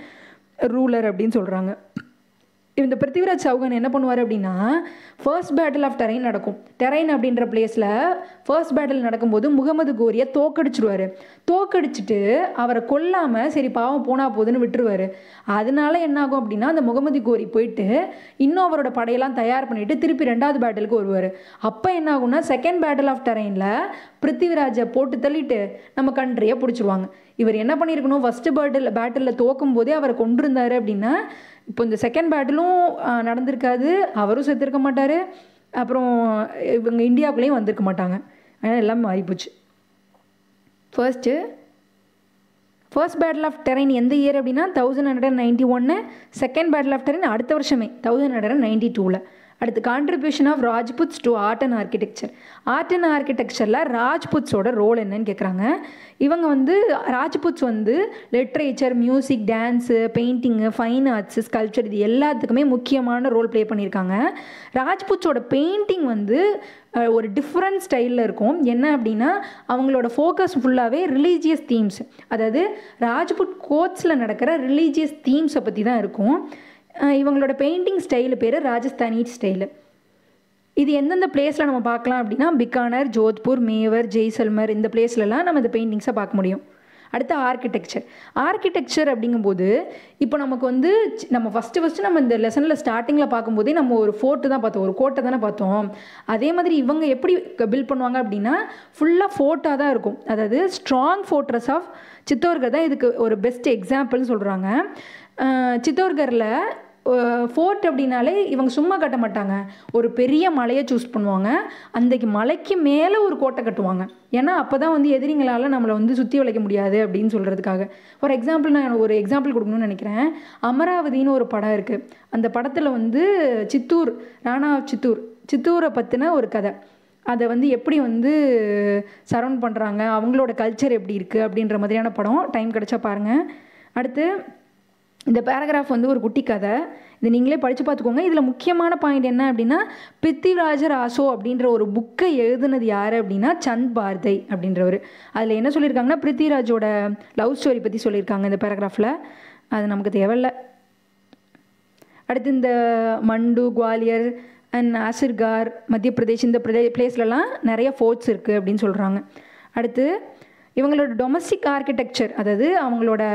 ரூலர் அப்படின்னு சொல்கிறாங்க இந்த பிருத்திவிராஜ் சௌகான் என்ன பண்ணுவார் அப்படின்னா ஃபர்ஸ்ட் பேட்டில் ஆஃப் டெரைன் நடக்கும் டெரைன் அப்படின்ற பிளேஸில் ஃபர்ஸ்ட் பேட்டில் நடக்கும்போது முகமது கோரியை தோக்கடிச்சிருவார் தோக்கடிச்சிட்டு அவரை கொல்லாமல் சரி பாவம் போனால் போதுன்னு விட்டுருவார் அதனால என்ன ஆகும் அப்படின்னா அந்த முகமது கோரி போயிட்டு இன்னும் அவரோட படையெல்லாம் தயார் பண்ணிட்டு திருப்பி ரெண்டாவது பேட்டிலுக்கு வருவார் அப்போ என்ன ஆகும்னா செகண்ட் பேட்டில் ஆஃப் டெரைனில் பிருத்திவிராஜை போட்டு தள்ளிட்டு நம்ம கண்ட்ரியை பிடிச்சிருவாங்க இவர் என்ன பண்ணியிருக்கணும் ஃபஸ்ட்டு பேட்டில் பேட்டிலில் தோக்கும் போதே அவரை கொண்டிருந்தாரு அப்படின்னா இப்போ இந்த செகண்ட் பேட்டிலும் நடந்திருக்காது அவரும் செத்துருக்க மாட்டார் அப்புறம் இவங்க இந்தியாவுக்குள்ளேயும் வந்திருக்க மாட்டாங்க அதனால் எல்லாம் மாறிப்போச்சு first first battle of Tarain எந்த இயர் அப்படின்னா தௌசண்ட் ஹண்ட்ரட் நைன்ட்டி ஒன்று செகண்ட் பேட்டில் ஆஃப் டெரைன் அடுத்த வருஷமே தௌசண்ட் ஹண்ட்ரட் நைன்ட்டி டூவில் அடுத்து contribution of Rajputs to art and architecture art and ஆர்கிடெக்சரில் ராஜ்புட்ஸோட ரோல் என்னன்னு கேட்குறாங்க இவங்க வந்து ராஜ்புட்ஸ் வந்து literature music dance painting fine arts sculpture இது எல்லாத்துக்குமே முக்கியமான ரோல் ப்ளே பண்ணியிருக்காங்க ராஜ்புட்ஸோட பெயிண்டிங் வந்து ஒரு டிஃப்ரெண்ட் ஸ்டைலில் இருக்கும் என்ன அப்படின்னா அவங்களோட ஃபோக்கஸ் ஃபுல்லாகவே ரிலீஜியஸ் தீம்ஸ் அதாவது ராஜ்புட் கோட்ஸில் நடக்கிற ரிலீஜியஸ் தீம்ஸை பற்றி தான் இருக்கும் இவங்களோட பெயிண்டிங் ஸ்டைலு பேர் ராஜஸ்தானி ஸ்டைலு இது எந்தெந்த பிளேஸில் நம்ம பார்க்கலாம் அப்படின்னா பிக்கானர் ஜோத்பூர் மேவர் ஜெய்சல்மர் இந்த பிளேஸ்லலாம் நம்ம இந்த பெயிண்டிங்ஸை பார்க்க முடியும் அடுத்து ஆர்கிடெக்சர் ஆர்கிடெக்சர் அப்படிங்கும்போது இப்போ நமக்கு வந்து நம்ம ஃபஸ்ட்டு ஃபஸ்ட்டு நம்ம இந்த லெசனில் ஸ்டார்டிங்கில் பார்க்கும்போதே நம்ம ஒரு ஃபோர்ட்டு தான் பார்த்தோம் ஒரு கோட்டை தானே பார்த்தோம் அதே மாதிரி இவங்க எப்படி பில்ட் பண்ணுவாங்க அப்படின்னா ஃபுல்லாக ஃபோர்ட்டாக தான் இருக்கும் அதாவது ஸ்ட்ராங் ஃபோர்ட்ரஸ் ஆஃப் சித்தோர்கர் தான் இதுக்கு ஒரு பெஸ்ட் எக்ஸாம்பிள்னு சொல்கிறாங்க சித்தோர்கரில் ஃபோர்ட் அப்படின்னாலே இவங்க சும்மா கட்ட மாட்டாங்க ஒரு பெரிய மலையை சூஸ் பண்ணுவாங்க அன்றைக்கு மலைக்கு மேலே ஒரு கோட்டை கட்டுவாங்க ஏன்னா அப்போ தான் வந்து எதிரிங்களால் நம்மளை வந்து சுற்றி வளைக்க முடியாது அப்படின்னு சொல்கிறதுக்காக ஃபார் எக்ஸாம்பிள் நான் ஒரு எக்ஸாம்பிள் கொடுக்கணும்னு நினைக்கிறேன் அமராவதின்னு ஒரு படம் இருக்குது அந்த படத்தில் வந்து சித்தூர் ராணா சித்தூர் சித்தூரை பற்றின ஒரு கதை அதை வந்து எப்படி வந்து சரவுண்ட் பண்ணுறாங்க அவங்களோட கல்ச்சர் எப்படி இருக்குது அப்படின்ற மாதிரியான படம் டைம் கிடச்சா பாருங்கள் அடுத்து இந்த பேராகிராஃப் வந்து ஒரு குட்டி கதை இது நீங்களே படித்து பார்த்துக்கோங்க இதில் முக்கியமான பாயிண்ட் என்ன அப்படின்னா பிருத்திவிராஜர் ஆசோ அப்படின்ற ஒரு புக்கை எழுதுனது யார் அப்படின்னா சந்த் பார்தை அப்படின்றவர் அதில் என்ன சொல்லியிருக்காங்கன்னா பிருத்திவிராஜோட லவ் ஸ்டோரி பற்றி சொல்லியிருக்காங்க இந்த பேராகிராஃபில் அது நமக்கு தேவையில்லை அடுத்து இந்த மண்டு குவாலியர் அண்ட் ஆசிர்கார் மத்திய பிரதேஷ் இந்த பிரதே பிளேஸ்லலாம் நிறைய ஃபோர்ட்ஸ் இருக்குது அப்படின்னு சொல்கிறாங்க அடுத்து இவங்களோட டொமஸ்டிக் ஆர்கிடெக்சர் அதாவது அவங்களோட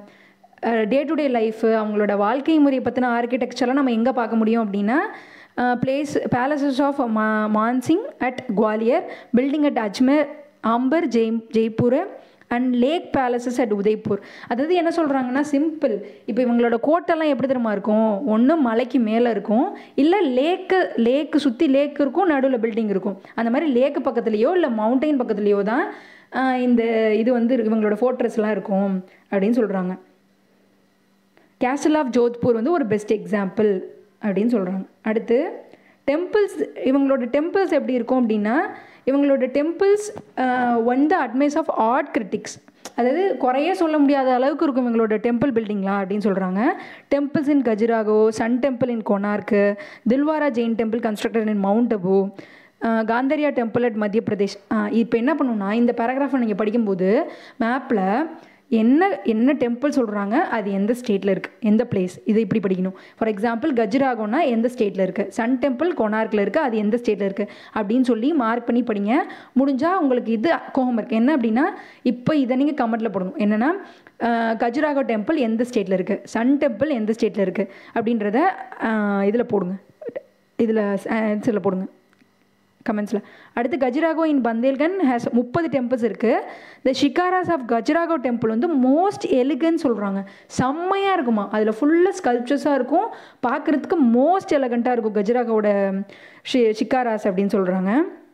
டே டு டே லைஃபு அவங்களோட வாழ்க்கை முறையை பற்றின ஆர்கிடெக்சர்லாம் நம்ம எங்கே பார்க்க முடியும் அப்படின்னா பிளேஸ் பேலசஸ் ஆஃப் மா Mansingh at Gwalior building at Ajmer Amber Jai Jaipur and lake palaces at Udaipur அதாவது என்ன சொல்கிறாங்கன்னா சிம்பிள் இப்போ இவங்களோட கோட்டெல்லாம் எப்படி தெரியுமா இருக்கும் ஒன்று மலைக்கு மேலே இருக்கும் இல்லை லேக்கு லேக்கு சுற்றி லேக் இருக்கும் நடுவில் பில்டிங் இருக்கும் அந்த மாதிரி லேக்கு பக்கத்துலேயோ இல்லை மவுண்டெயின் பக்கத்துலேயோ தான் இந்த இது வந்து இவங்களோட ஃபோர்ட்ரஸ்லாம் இருக்கும் அப்படின்னு சொல்கிறாங்க கேசல் ஆஃப் ஜோத்பூர் வந்து ஒரு பெஸ்ட் எக்ஸாம்பிள் அப்படின்னு சொல்கிறாங்க அடுத்து டெம்பிள்ஸ் இவங்களோட டெம்பிள்ஸ் எப்படி இருக்கும் அப்படின்னா இவங்களோட temples won the admires of art critics அதாவது குறைய சொல்ல முடியாத அளவுக்கு இருக்கும் இவங்களோட டெம்பிள் பில்டிங்லாம் அப்படின்னு சொல்கிறாங்க temples in Khajuraho sun temple in Konark Dilwara Jain temple constructed in mount Abu Kandariya temple at Madhya Pradesh இப்போ என்ன பண்ணணும்னா இந்த பேராகிராஃபை நீங்கள் படிக்கும்போது மேப்பில் என்ன என்ன டெம்பிள் சொல்கிறாங்க அது எந்த ஸ்டேட்டில் இருக்குது எந்த பிளேஸ் இதை இப்படி படிக்கணும் ஃபார் எக்ஸாம்பிள் கஜுராகோனா எந்த ஸ்டேட்டில் இருக்குது சன் டெம்பிள் கொனார்க்கில் இருக்குது அது எந்த ஸ்டேட்டில் இருக்குது அப்படின்னு சொல்லி மார்க் பண்ணி படிங்க முடிஞ்சால் உங்களுக்கு இது கோபம் இருக்குது என்ன அப்படின்னா இப்போ இதை நீங்கள் கமெண்ட்டில் போடணும் என்னென்னா கஜுராகோ டெம்பிள் எந்த ஸ்டேட்டில் இருக்குது சன் டெம்பிள் எந்த ஸ்டேட்டில் இருக்குது அப்படின்றத இதில் போடுங்க இதில் ஆன்சரில் போடுங்க கமெண்ட்ஸில் அடுத்து கஜுராகோ இன் பந்தேல்கன் ஹேஸ் முப்பது டெம்பிள்ஸ் இருக்குது the shikharas of Khajuraho temple வந்து மோஸ்ட் எலிகன்னு சொல்கிறாங்க செம்மையாக இருக்குமா அதில் ஃபுல்லாக ஸ்கல்ப்சர்ஸாக இருக்கும் பார்க்குறதுக்கு மோஸ்ட் எலகண்ட்டாக இருக்கும் கஜுராகோட ஷி ஷிகாராஸ் அப்படின்னு சொல்கிறாங்க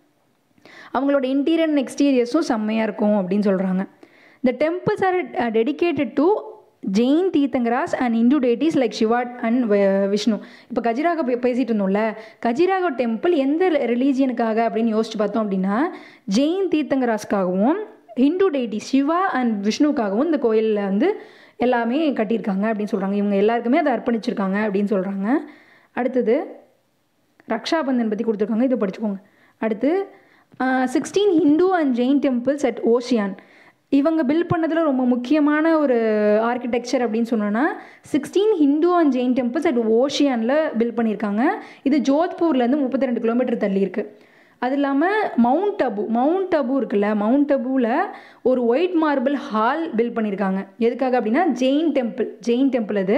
அவங்களோட இன்டீரியர் அண்ட் எக்ஸ்டீரியர்ஸும் செம்மையாக இருக்கும் அப்படின்னு சொல்கிறாங்க the temples are dedicated to Jain Tirthankaras and Hindu deities like Shiva and Vishnu இப்போ கஜிராக பே பேசிகிட்டு இருந்தோம்ல கஜிராகோ டெம்பிள் எந்த ரிலீஜியனுக்காக அப்படின்னு யோசிச்சு பார்த்தோம் அப்படின்னா ஜெயின் தீர்த்தங்கராஸ்க்காகவும் ஹிந்து டேட்டி சிவா அண்ட் விஷ்ணுவுக்காகவும் இந்த கோயிலில் வந்து எல்லாமே கட்டியிருக்காங்க அப்படின்னு சொல்கிறாங்க இவங்க எல்லாருக்குமே அதை அர்ப்பணிச்சிருக்காங்க அப்படின்னு சொல்கிறாங்க அடுத்தது ரக்ஷாபந்தன் பற்றி கொடுத்துருக்காங்க இதை படிச்சுக்கோங்க அடுத்து sixteen Hindu and Jain temples at Osian இவங்க பில்ட் பண்ணதில் ரொம்ப முக்கியமான ஒரு ஆர்கிடெக்சர் அப்படின்னு சொன்னோன்னா sixteen Hindu and Jain temples at ஓஷியானில் பில்ட் பண்ணியிருக்காங்க இது ஜோத்பூர்லேருந்து முப்பத்தி ரெண்டு கிலோமீட்டர் தள்ளி இருக்குது அது இல்லாமல் மவுண்ட் அபு மவுண்ட் அபு இருக்குல்ல மவுண்ட் அபுவில் ஒரு ஒயிட் மார்பிள் ஹால் பில்ட் பண்ணியிருக்காங்க எதுக்காக அப்படின்னா ஜெயின் டெம்பிள் ஜெயின் டெம்பிள் அது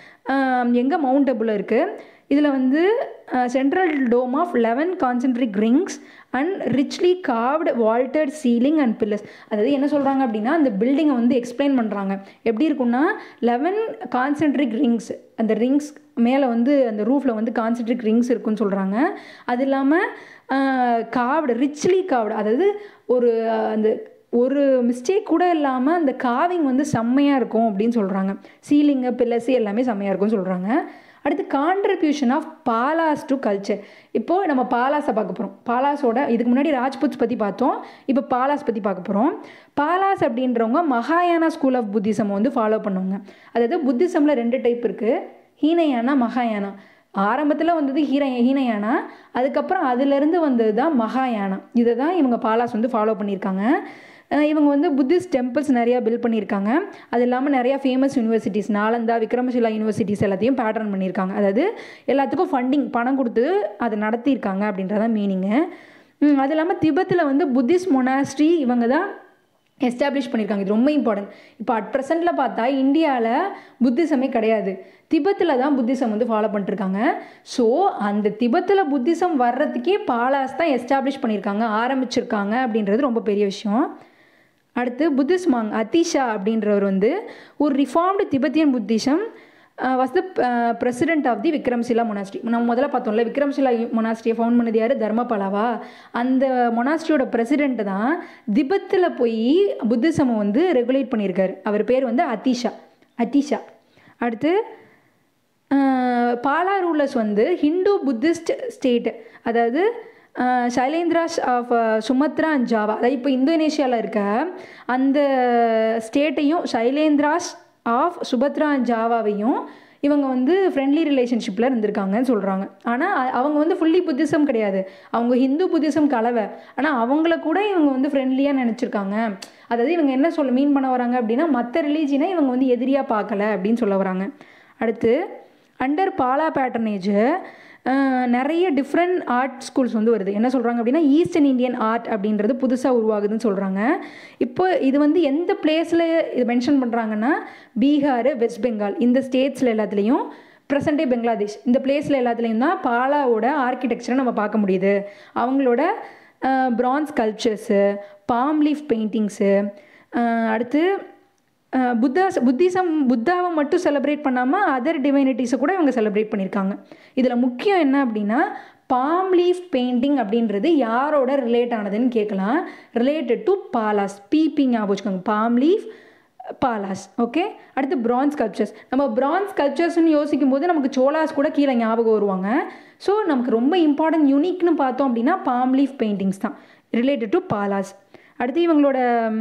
எங்கே மவுண்ட் அபுவில் இருக்குது இதில் வந்து central dome of eleven concentric rings and richly carved vaulted ceiling and pillars அதாவது என்ன சொல்கிறாங்க அப்படின்னா அந்த பில்டிங்கை வந்து எக்ஸ்பிளைன் பண்ணுறாங்க எப்படி இருக்குன்னா லெவன் கான்சென்ட்ரிக் ரிங்ஸ் அந்த ரிங்ஸ் மேலே வந்து அந்த ரூஃபில் வந்து கான்சென்ட்ரிக் ரிங்ஸ் இருக்குன்னு சொல்கிறாங்க அது இல்லாமல் காவ்டு ரிச்லி காவ்டு அதாவது ஒரு அந்த ஒரு மிஸ்டேக் கூட இல்லாமல் அந்த காவிங் வந்து செம்மையாக இருக்கும் அப்படின்னு சொல்கிறாங்க சீலிங்கு பில்லர்ஸு எல்லாமே செம்மையாக இருக்கும்னு சொல்கிறாங்க அடுத்து contribution of Palas to culture இப்போது நம்ம பாலாஸை பார்க்க போகிறோம் பாலாஸோட இதுக்கு முன்னாடி ராஜ்புட்ஸ் பற்றி பார்த்தோம் இப்போ பாலாஸ் பற்றி பார்க்க போகிறோம் பாலாஸ் அப்படின்றவங்க மகாயானா ஸ்கூல் ஆஃப் புத்திசம் வந்து ஃபாலோ பண்ணுவாங்க அதாவது புத்திசமில் ரெண்டு டைப் இருக்குது ஹீனயானா மகாயானா ஆரம்பத்தில் வந்தது ஹீர ஹீனயானா அதுக்கப்புறம் அதுலேருந்து வந்தது தான் மகாயானா இதை தான் இவங்க பாலாஸ் வந்து ஃபாலோ பண்ணியிருக்காங்க இவங்க வந்து புத்திஸ்ட் டெம்பிள்ஸ் நிறையா பில்ட் பண்ணியிருக்காங்க அது இல்லாமல் நிறையா famous universities Nalanda Vikramashila universities எல்லாத்தையும் பேட்டர்ன் பண்ணியிருக்காங்க அதாவது எல்லாத்துக்கும் ஃபண்டிங் பணம் கொடுத்து அதை நடத்தியிருக்காங்க அப்படின்றதான் மீனிங்கு அது இல்லாமல் திபத்தில் வந்து புத்திஸ்ட் மொனாஸ்ட்ரி இவங்க தான் எஸ்டாப்ளிஷ் பண்ணியிருக்காங்க இது ரொம்ப இம்பார்ட்டன்ட் இப்போ அட் ப்ரெசென்ட்டில் பார்த்தா இந்தியாவில் புத்திசமே கிடையாது திபத்தில் தான் புத்திசம் வந்து ஃபாலோ பண்ணிட்டுருக்காங்க ஸோ அந்த திபத்தில் புத்திசம் வர்றதுக்கே பாலாஸ் தான் எஸ்டாப்ளிஷ் பண்ணியிருக்காங்க ஆரம்பிச்சிருக்காங்க அப்படின்றது ரொம்ப பெரிய விஷயம் அடுத்து புத்திஸ்ட் மாங் அத்திஷா அப்படின்றவர் வந்து ஒரு reformed Tibetan Buddhism was the president of the Vikramshila monastery நம்ம முதல்ல பார்த்தோம்ல விக்ரம்சிலா மொனாஸ்ட்ரியை ஃபவுண்ட் பண்ணது யார் தர்மபாலாவா அந்த மொனாஸ்ட்ரியோட பிரசிடென்ட் தான் திபத்தில் போய் புத்திசமை வந்து ரெகுலேட் பண்ணியிருக்காரு அவர் பேர் வந்து அத்திஷா அத்திஷா அடுத்து பாலா ரூலர்ஸ் வந்து ஹிந்து புத்திஸ்ட் ஸ்டேட் அதாவது Shailendras of Sumatra and Java அதாவது இப்போ இந்தோனேஷியாவில் இருக்க அந்த ஸ்டேட்டையும் சைலேந்திராஸ் ஆஃப் சுபத்ரா அண்ட் ஜாவாவையும் இவங்க வந்து ஃப்ரெண்ட்லி ரிலேஷன்ஷிப்பில் இருந்திருக்காங்கன்னு சொல்கிறாங்க ஆனால் அவங்க வந்து ஃபுல்லி புத்திசம் கிடையாது அவங்க ஹிந்து புத்திசம் கலவை ஆனால் அவங்கள கூட இவங்க வந்து ஃப்ரெண்ட்லியாக நினச்சிருக்காங்க அதாவது இவங்க என்ன சொல்ல மீன் பண்ண வராங்க அப்படின்னா மற்ற ரிலீஜியனை இவங்க வந்து எதிரியாக பார்க்கல அப்படின்னு சொல்ல வராங்க அடுத்து அண்டர் பாலா பேட்டர்னேஜ் நிறைய டிஃப்ரெண்ட் ஆர்ட் ஸ்கூல்ஸ் வந்து வருது என்ன சொல்கிறாங்க அப்படின்னா ஈஸ்டர்ன் இந்தியன் ஆர்ட் அப்படின்றது புதுசாக உருவாகுதுன்னு சொல்கிறாங்க இப்போ இது வந்து எந்த பிளேஸில் இது மென்ஷன் பண்ணுறாங்கன்னா பீகார் வெஸ்ட் பெங்கால் இந்த ஸ்டேட்ஸில் எல்லாத்துலேயும் ப்ரெசண்டே பெங்களாதேஷ் இந்த பிளேஸில் எல்லாத்துலேயும் தான் பாலாவோட ஆர்கிடெக்சரை நம்ம பார்க்க முடியுது அவங்களோட bronze cultures palm leaf paintings அடுத்து புத்தா புத்திசம் புத்தாவை மட்டும் செலிப்ரேட் பண்ணாமல் அதர் டிவைனிட்டிஸை கூட இவங்க செலிப்ரேட் பண்ணியிருக்காங்க இதில் முக்கியம் என்ன அப்படின்னா பாம் லீஃப் பெயிண்டிங் அப்படின்றது யாரோட ரிலேட் ஆனதுன்னு கேட்கலாம் ரிலேட்டட் டு பாலாஸ் பீப்பிங் ஞாபகம் வச்சுக்கோங்க பாம் லீஃப் பாலாஸ் ஓகே அடுத்து பிரான்ஸ் கல்ச்சர்ஸ் நம்ம பிரான்ஸ் கல்ச்சர்ஸ்னு யோசிக்கும் போது நமக்கு சோலாஸ் கூட கீழே ஞாபகம் வருவாங்க ஸோ நமக்கு ரொம்ப இம்பார்ட்டன்ட் யூனிக்னு பார்த்தோம் அப்படின்னா பாம் லீஃப் பெயிண்டிங்ஸ் தான் ரிலேட்டட் டு பாலாஸ் அடுத்து இவங்களோட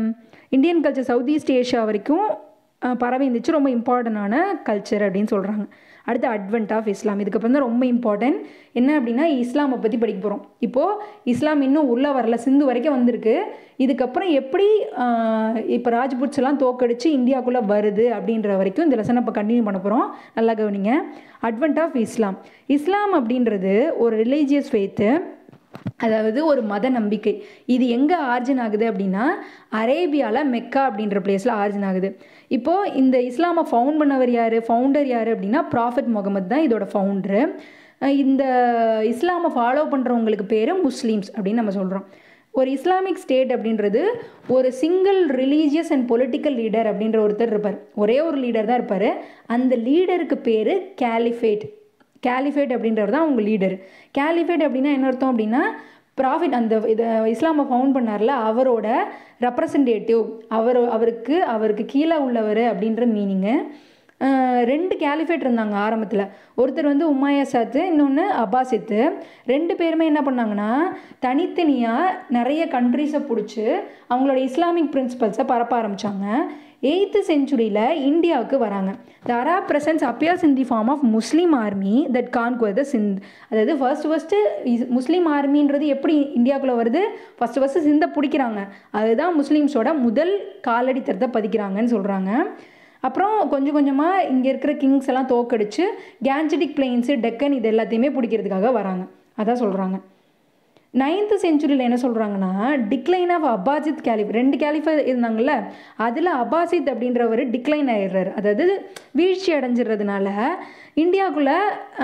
Indian culture south east Asia வரைக்கும் அஹ், பரவி இருந்துச்சு ரொம்ப இம்பார்ட்டண்டான கல்ச்சர் அப்படின்னு சொல்கிறாங்க அடுத்து அட்வென்ட் ஆஃப் இஸ்லாம் இதுக்கப்புறம் தான் ரொம்ப இம்பார்ட்டன்ட் என்ன அப்படின்னா இஸ்லாமை பற்றி படிக்க போகிறோம் இப்போது இஸ்லாம் இன்னும் உள்ளே வரல சிந்து வரைக்கும் வந்திருக்கு இதுக்கப்புறம் எப்படி இப்போ ராஜ்புட்ஸ் எல்லாம் தோக்கடிச்சு இந்தியாவுக்குள்ளே வருது அப்படின்ற வரைக்கும் இந்த லெசனை இப்போ கண்டினியூ பண்ண போகிறோம் நல்லா கவனிங்க அட்வென்ட் ஆஃப் இஸ்லாம் இஸ்லாம் அப்படின்றது ஒரு ரிலீஜியஸ் ஃபெய்த்து அதாவது ஒரு மத நம்பிக்கை இது எங்கே ஆர்ஜின் ஆகுது அப்படின்னா அரேபியாவில் மெக்கா அப்படின்ற பிளேஸில் ஆர்ஜின் ஆகுது இப்போது இந்த இஸ்லாமை ஃபவுண்ட் பண்ணவர் யார் ஃபவுண்டர் யார் அப்படின்னா ப்ராஃபட் முகமது தான் இதோட ஃபவுண்டரு இந்த இஸ்லாமை ஃபாலோ பண்ணுறவங்களுக்கு பேர் முஸ்லீம்ஸ் அப்படின்னு நம்ம சொல்கிறோம் ஒரு இஸ்லாமிக் ஸ்டேட் அப்படின்றது ஒரு single religious and political leader அப்படின்ற ஒருத்தர் இருப்பார் ஒரே ஒரு லீடர் தான் இருப்பார் அந்த லீடருக்கு பேர் கேலிஃபேட் கேலிஃபேட் அப்படின்றவர் தான் அவங்க லீடர் கேலிஃபேட் அப்படின்னா என்ன அர்த்தம் அப்படின்னா ப்ராஃபிட் அந்த இதை இஸ்லாமை ஃபவுண்ட் பண்ணார்ல அவரோட ரெப்ரசன்டேட்டிவ் அவர் அவருக்கு அவருக்கு கீழே உள்ளவர் அப்படின்ற மீனிங்கு ரெண்டு கேலிஃபேட் இருந்தாங்க ஆரம்பத்தில் ஒருத்தர் வந்து உமாயா சாத்து இன்னொன்று அப்பாசித்து ரெண்டு பேருமே என்ன பண்ணாங்கன்னா தனித்தனியாக நிறைய கண்ட்ரீஸை பிடிச்சி அவங்களோட இஸ்லாமிக் பிரின்சிபல்ஸை பரப்ப ஆரம்பித்தாங்க எயித்து செஞ்சுரியில் இந்தியாவுக்கு வராங்க the Arab presence appears in the form of Muslim army that conquer the Sindh அதாவது ஃபர்ஸ்ட் ஃபஸ்ட்டு முஸ்லீம் ஆர்மின்றது எப்படி இந்தியாவுக்குள்ளே வருது ஃபஸ்ட்டு ஃபஸ்ட்டு சிந்தை பிடிக்கிறாங்க அதுதான் முஸ்லீம்ஸோட முதல் காலடி தரத்தை பதிக்கிறாங்கன்னு சொல்கிறாங்க அப்புறம் கொஞ்சம் கொஞ்சமாக இங்கே இருக்கிற கிங்ஸ் எல்லாம் தோக்கடிச்சு கேன்ஜெட்டிக் பிளெயின்ஸு டெக்கன் இது எல்லாத்தையுமே பிடிக்கிறதுக்காக வராங்க அதான் சொல்கிறாங்க நைன்த்து செஞ்சுரியில் என்ன சொல்கிறாங்கன்னா டிக்ளைன் ஆஃப் அபாசித் கேலிஃப் ரெண்டு கேலிஃபர் இருந்தாங்கல்ல அதில் அபாசித் அப்படின்றவர் டிக்ளைன் ஆயிடுறாரு அதாவது வீழ்ச்சி அடைஞ்சிடுறதுனால இந்தியாவுக்குள்ளே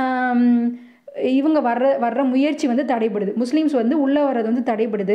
இவங்க வர்ற வர்ற முயற்சி வந்து தடைப்படுது முஸ்லீம்ஸ் வந்து உள்ளே வர்றது வந்து தடைப்படுது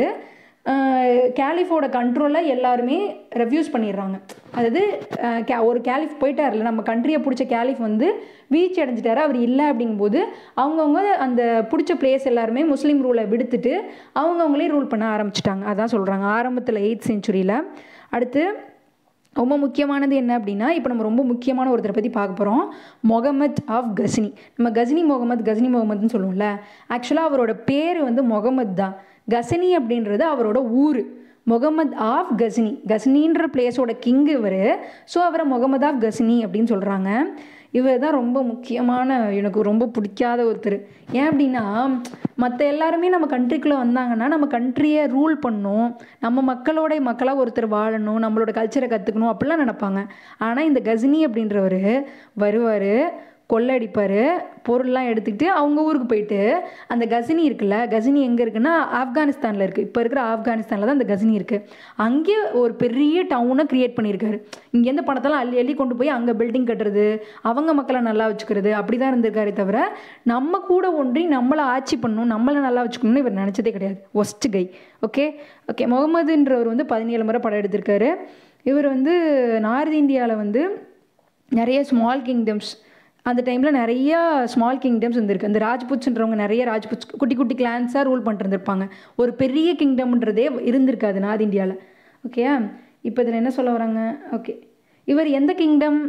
கேலிஃபோட கண்ட்ரோலில் எல்லாருமே ரெஃப்யூஸ் பண்ணிடுறாங்க அதாவது அஹ், கே- ஒரு கேலிஃப் போயிட்டார்ல நம்ம கண்ட்ரியை பிடிச்ச கேலிஃப் வந்து வீழ்ச்சி அடைஞ்சிட்டாரு அவர் இல்லை அப்படிங்கும்போது அவங்கவுங்க அந்த பிடிச்ச பிளேஸ் எல்லாருமே முஸ்லீம் ரூலை விடுத்துட்டு அவங்கவுங்களே ரூல் பண்ண ஆரம்பிச்சிட்டாங்க அதான் சொல்கிறாங்க ஆரம்பத்தில் எயித் செஞ்சுரியில் அடுத்து ரொம்ப முக்கியமானது என்ன அப்படின்னா இப்போ நம்ம ரொம்ப முக்கியமான ஒருத்தரை பற்றி பார்க்க போகிறோம் முகமத் ஆஃப் கஸ்னி நம்ம கஸ்னி முகமது கஸ்னி முகமதுன்னு சொல்லுவோம்ல ஆக்சுவலாக அவரோட பேர் வந்து முகமது தான் கசனி அப்படின்றது அவரோட ஊர் முகமது ஆஃப் கஸ்னி கஸ்னின்ற பிளேஸோட கிங் இவர் ஸோ அவரை முகமது ஆஃப் கஸ்னி அப்படின்னு சொல்கிறாங்க இவர் தான் ரொம்ப முக்கியமான எனக்கு ரொம்ப பிடிக்காத ஒருத்தர் ஏன் அப்படின்னா மற்ற எல்லாருமே நம்ம கண்ட்ரிக்குள்ளே வந்தாங்கன்னா நம்ம கண்ட்ரியை ரூல் பண்ணணும் நம்ம மக்களோட மக்களாக ஒருத்தர் வாழணும் நம்மளோட கல்ச்சரை கற்றுக்கணும் அப்படிலாம் நினைப்பாங்க ஆனால் இந்த கஜினி அப்படின்றவர் வருவார் கொள்ளடிப்பார் பொருள்லாம் எடுத்துக்கிட்டு அவங்க ஊருக்கு போயிட்டு அந்த கசினி இருக்குல்ல கசினி எங்கே இருக்குன்னா ஆப்கானிஸ்தானில் இருக்குது இப்போ இருக்கிற ஆப்கானிஸ்தானில் தான் அந்த கசினி இருக்குது அங்கே ஒரு பெரிய டவுனை க்ரியேட் பண்ணியிருக்காரு இங்கேருந்து பணத்தெல்லாம் அள்ளி அள்ளி கொண்டு போய் அங்கே பில்டிங் கட்டுறது அவங்க மக்களை நல்லா வச்சுக்கிறது அப்படி தான் இருந்திருக்காரே தவிர நம்ம கூட ஒன்றி நம்மளை ஆட்சி பண்ணணும் நம்மளை நல்லா வச்சுக்கணும்னு இவர் நினச்சதே கிடையாது ஒஸ்ட் கை ஓகே ஓகே முகமதுன்றவர் வந்து பதினேழு முறை படம் எடுத்திருக்காரு இவர் வந்து நார்த் இந்தியாவில் வந்து நிறைய ஸ்மால் கிங்டம்ஸ் அந்த டைமில் நிறைய ஸ்மால் கிங்டம்ஸ் இருந்திருக்கு அந்த ராஜ்புட்ஸ்ன்றவங்க நிறைய ராஜ்புட்ஸ் குட்டி குட்டி கிளான்ஸாக ரூல் பண்ணிருந்துருப்பாங்க ஒரு பெரிய கிங்டம்ன்றதே இருந்திருக்காது நார்த் இந்தியாவில் ஓகேயா இப்போ இதில் என்ன சொல்ல வராங்க ஓகே இவர் எந்த கிங்டம்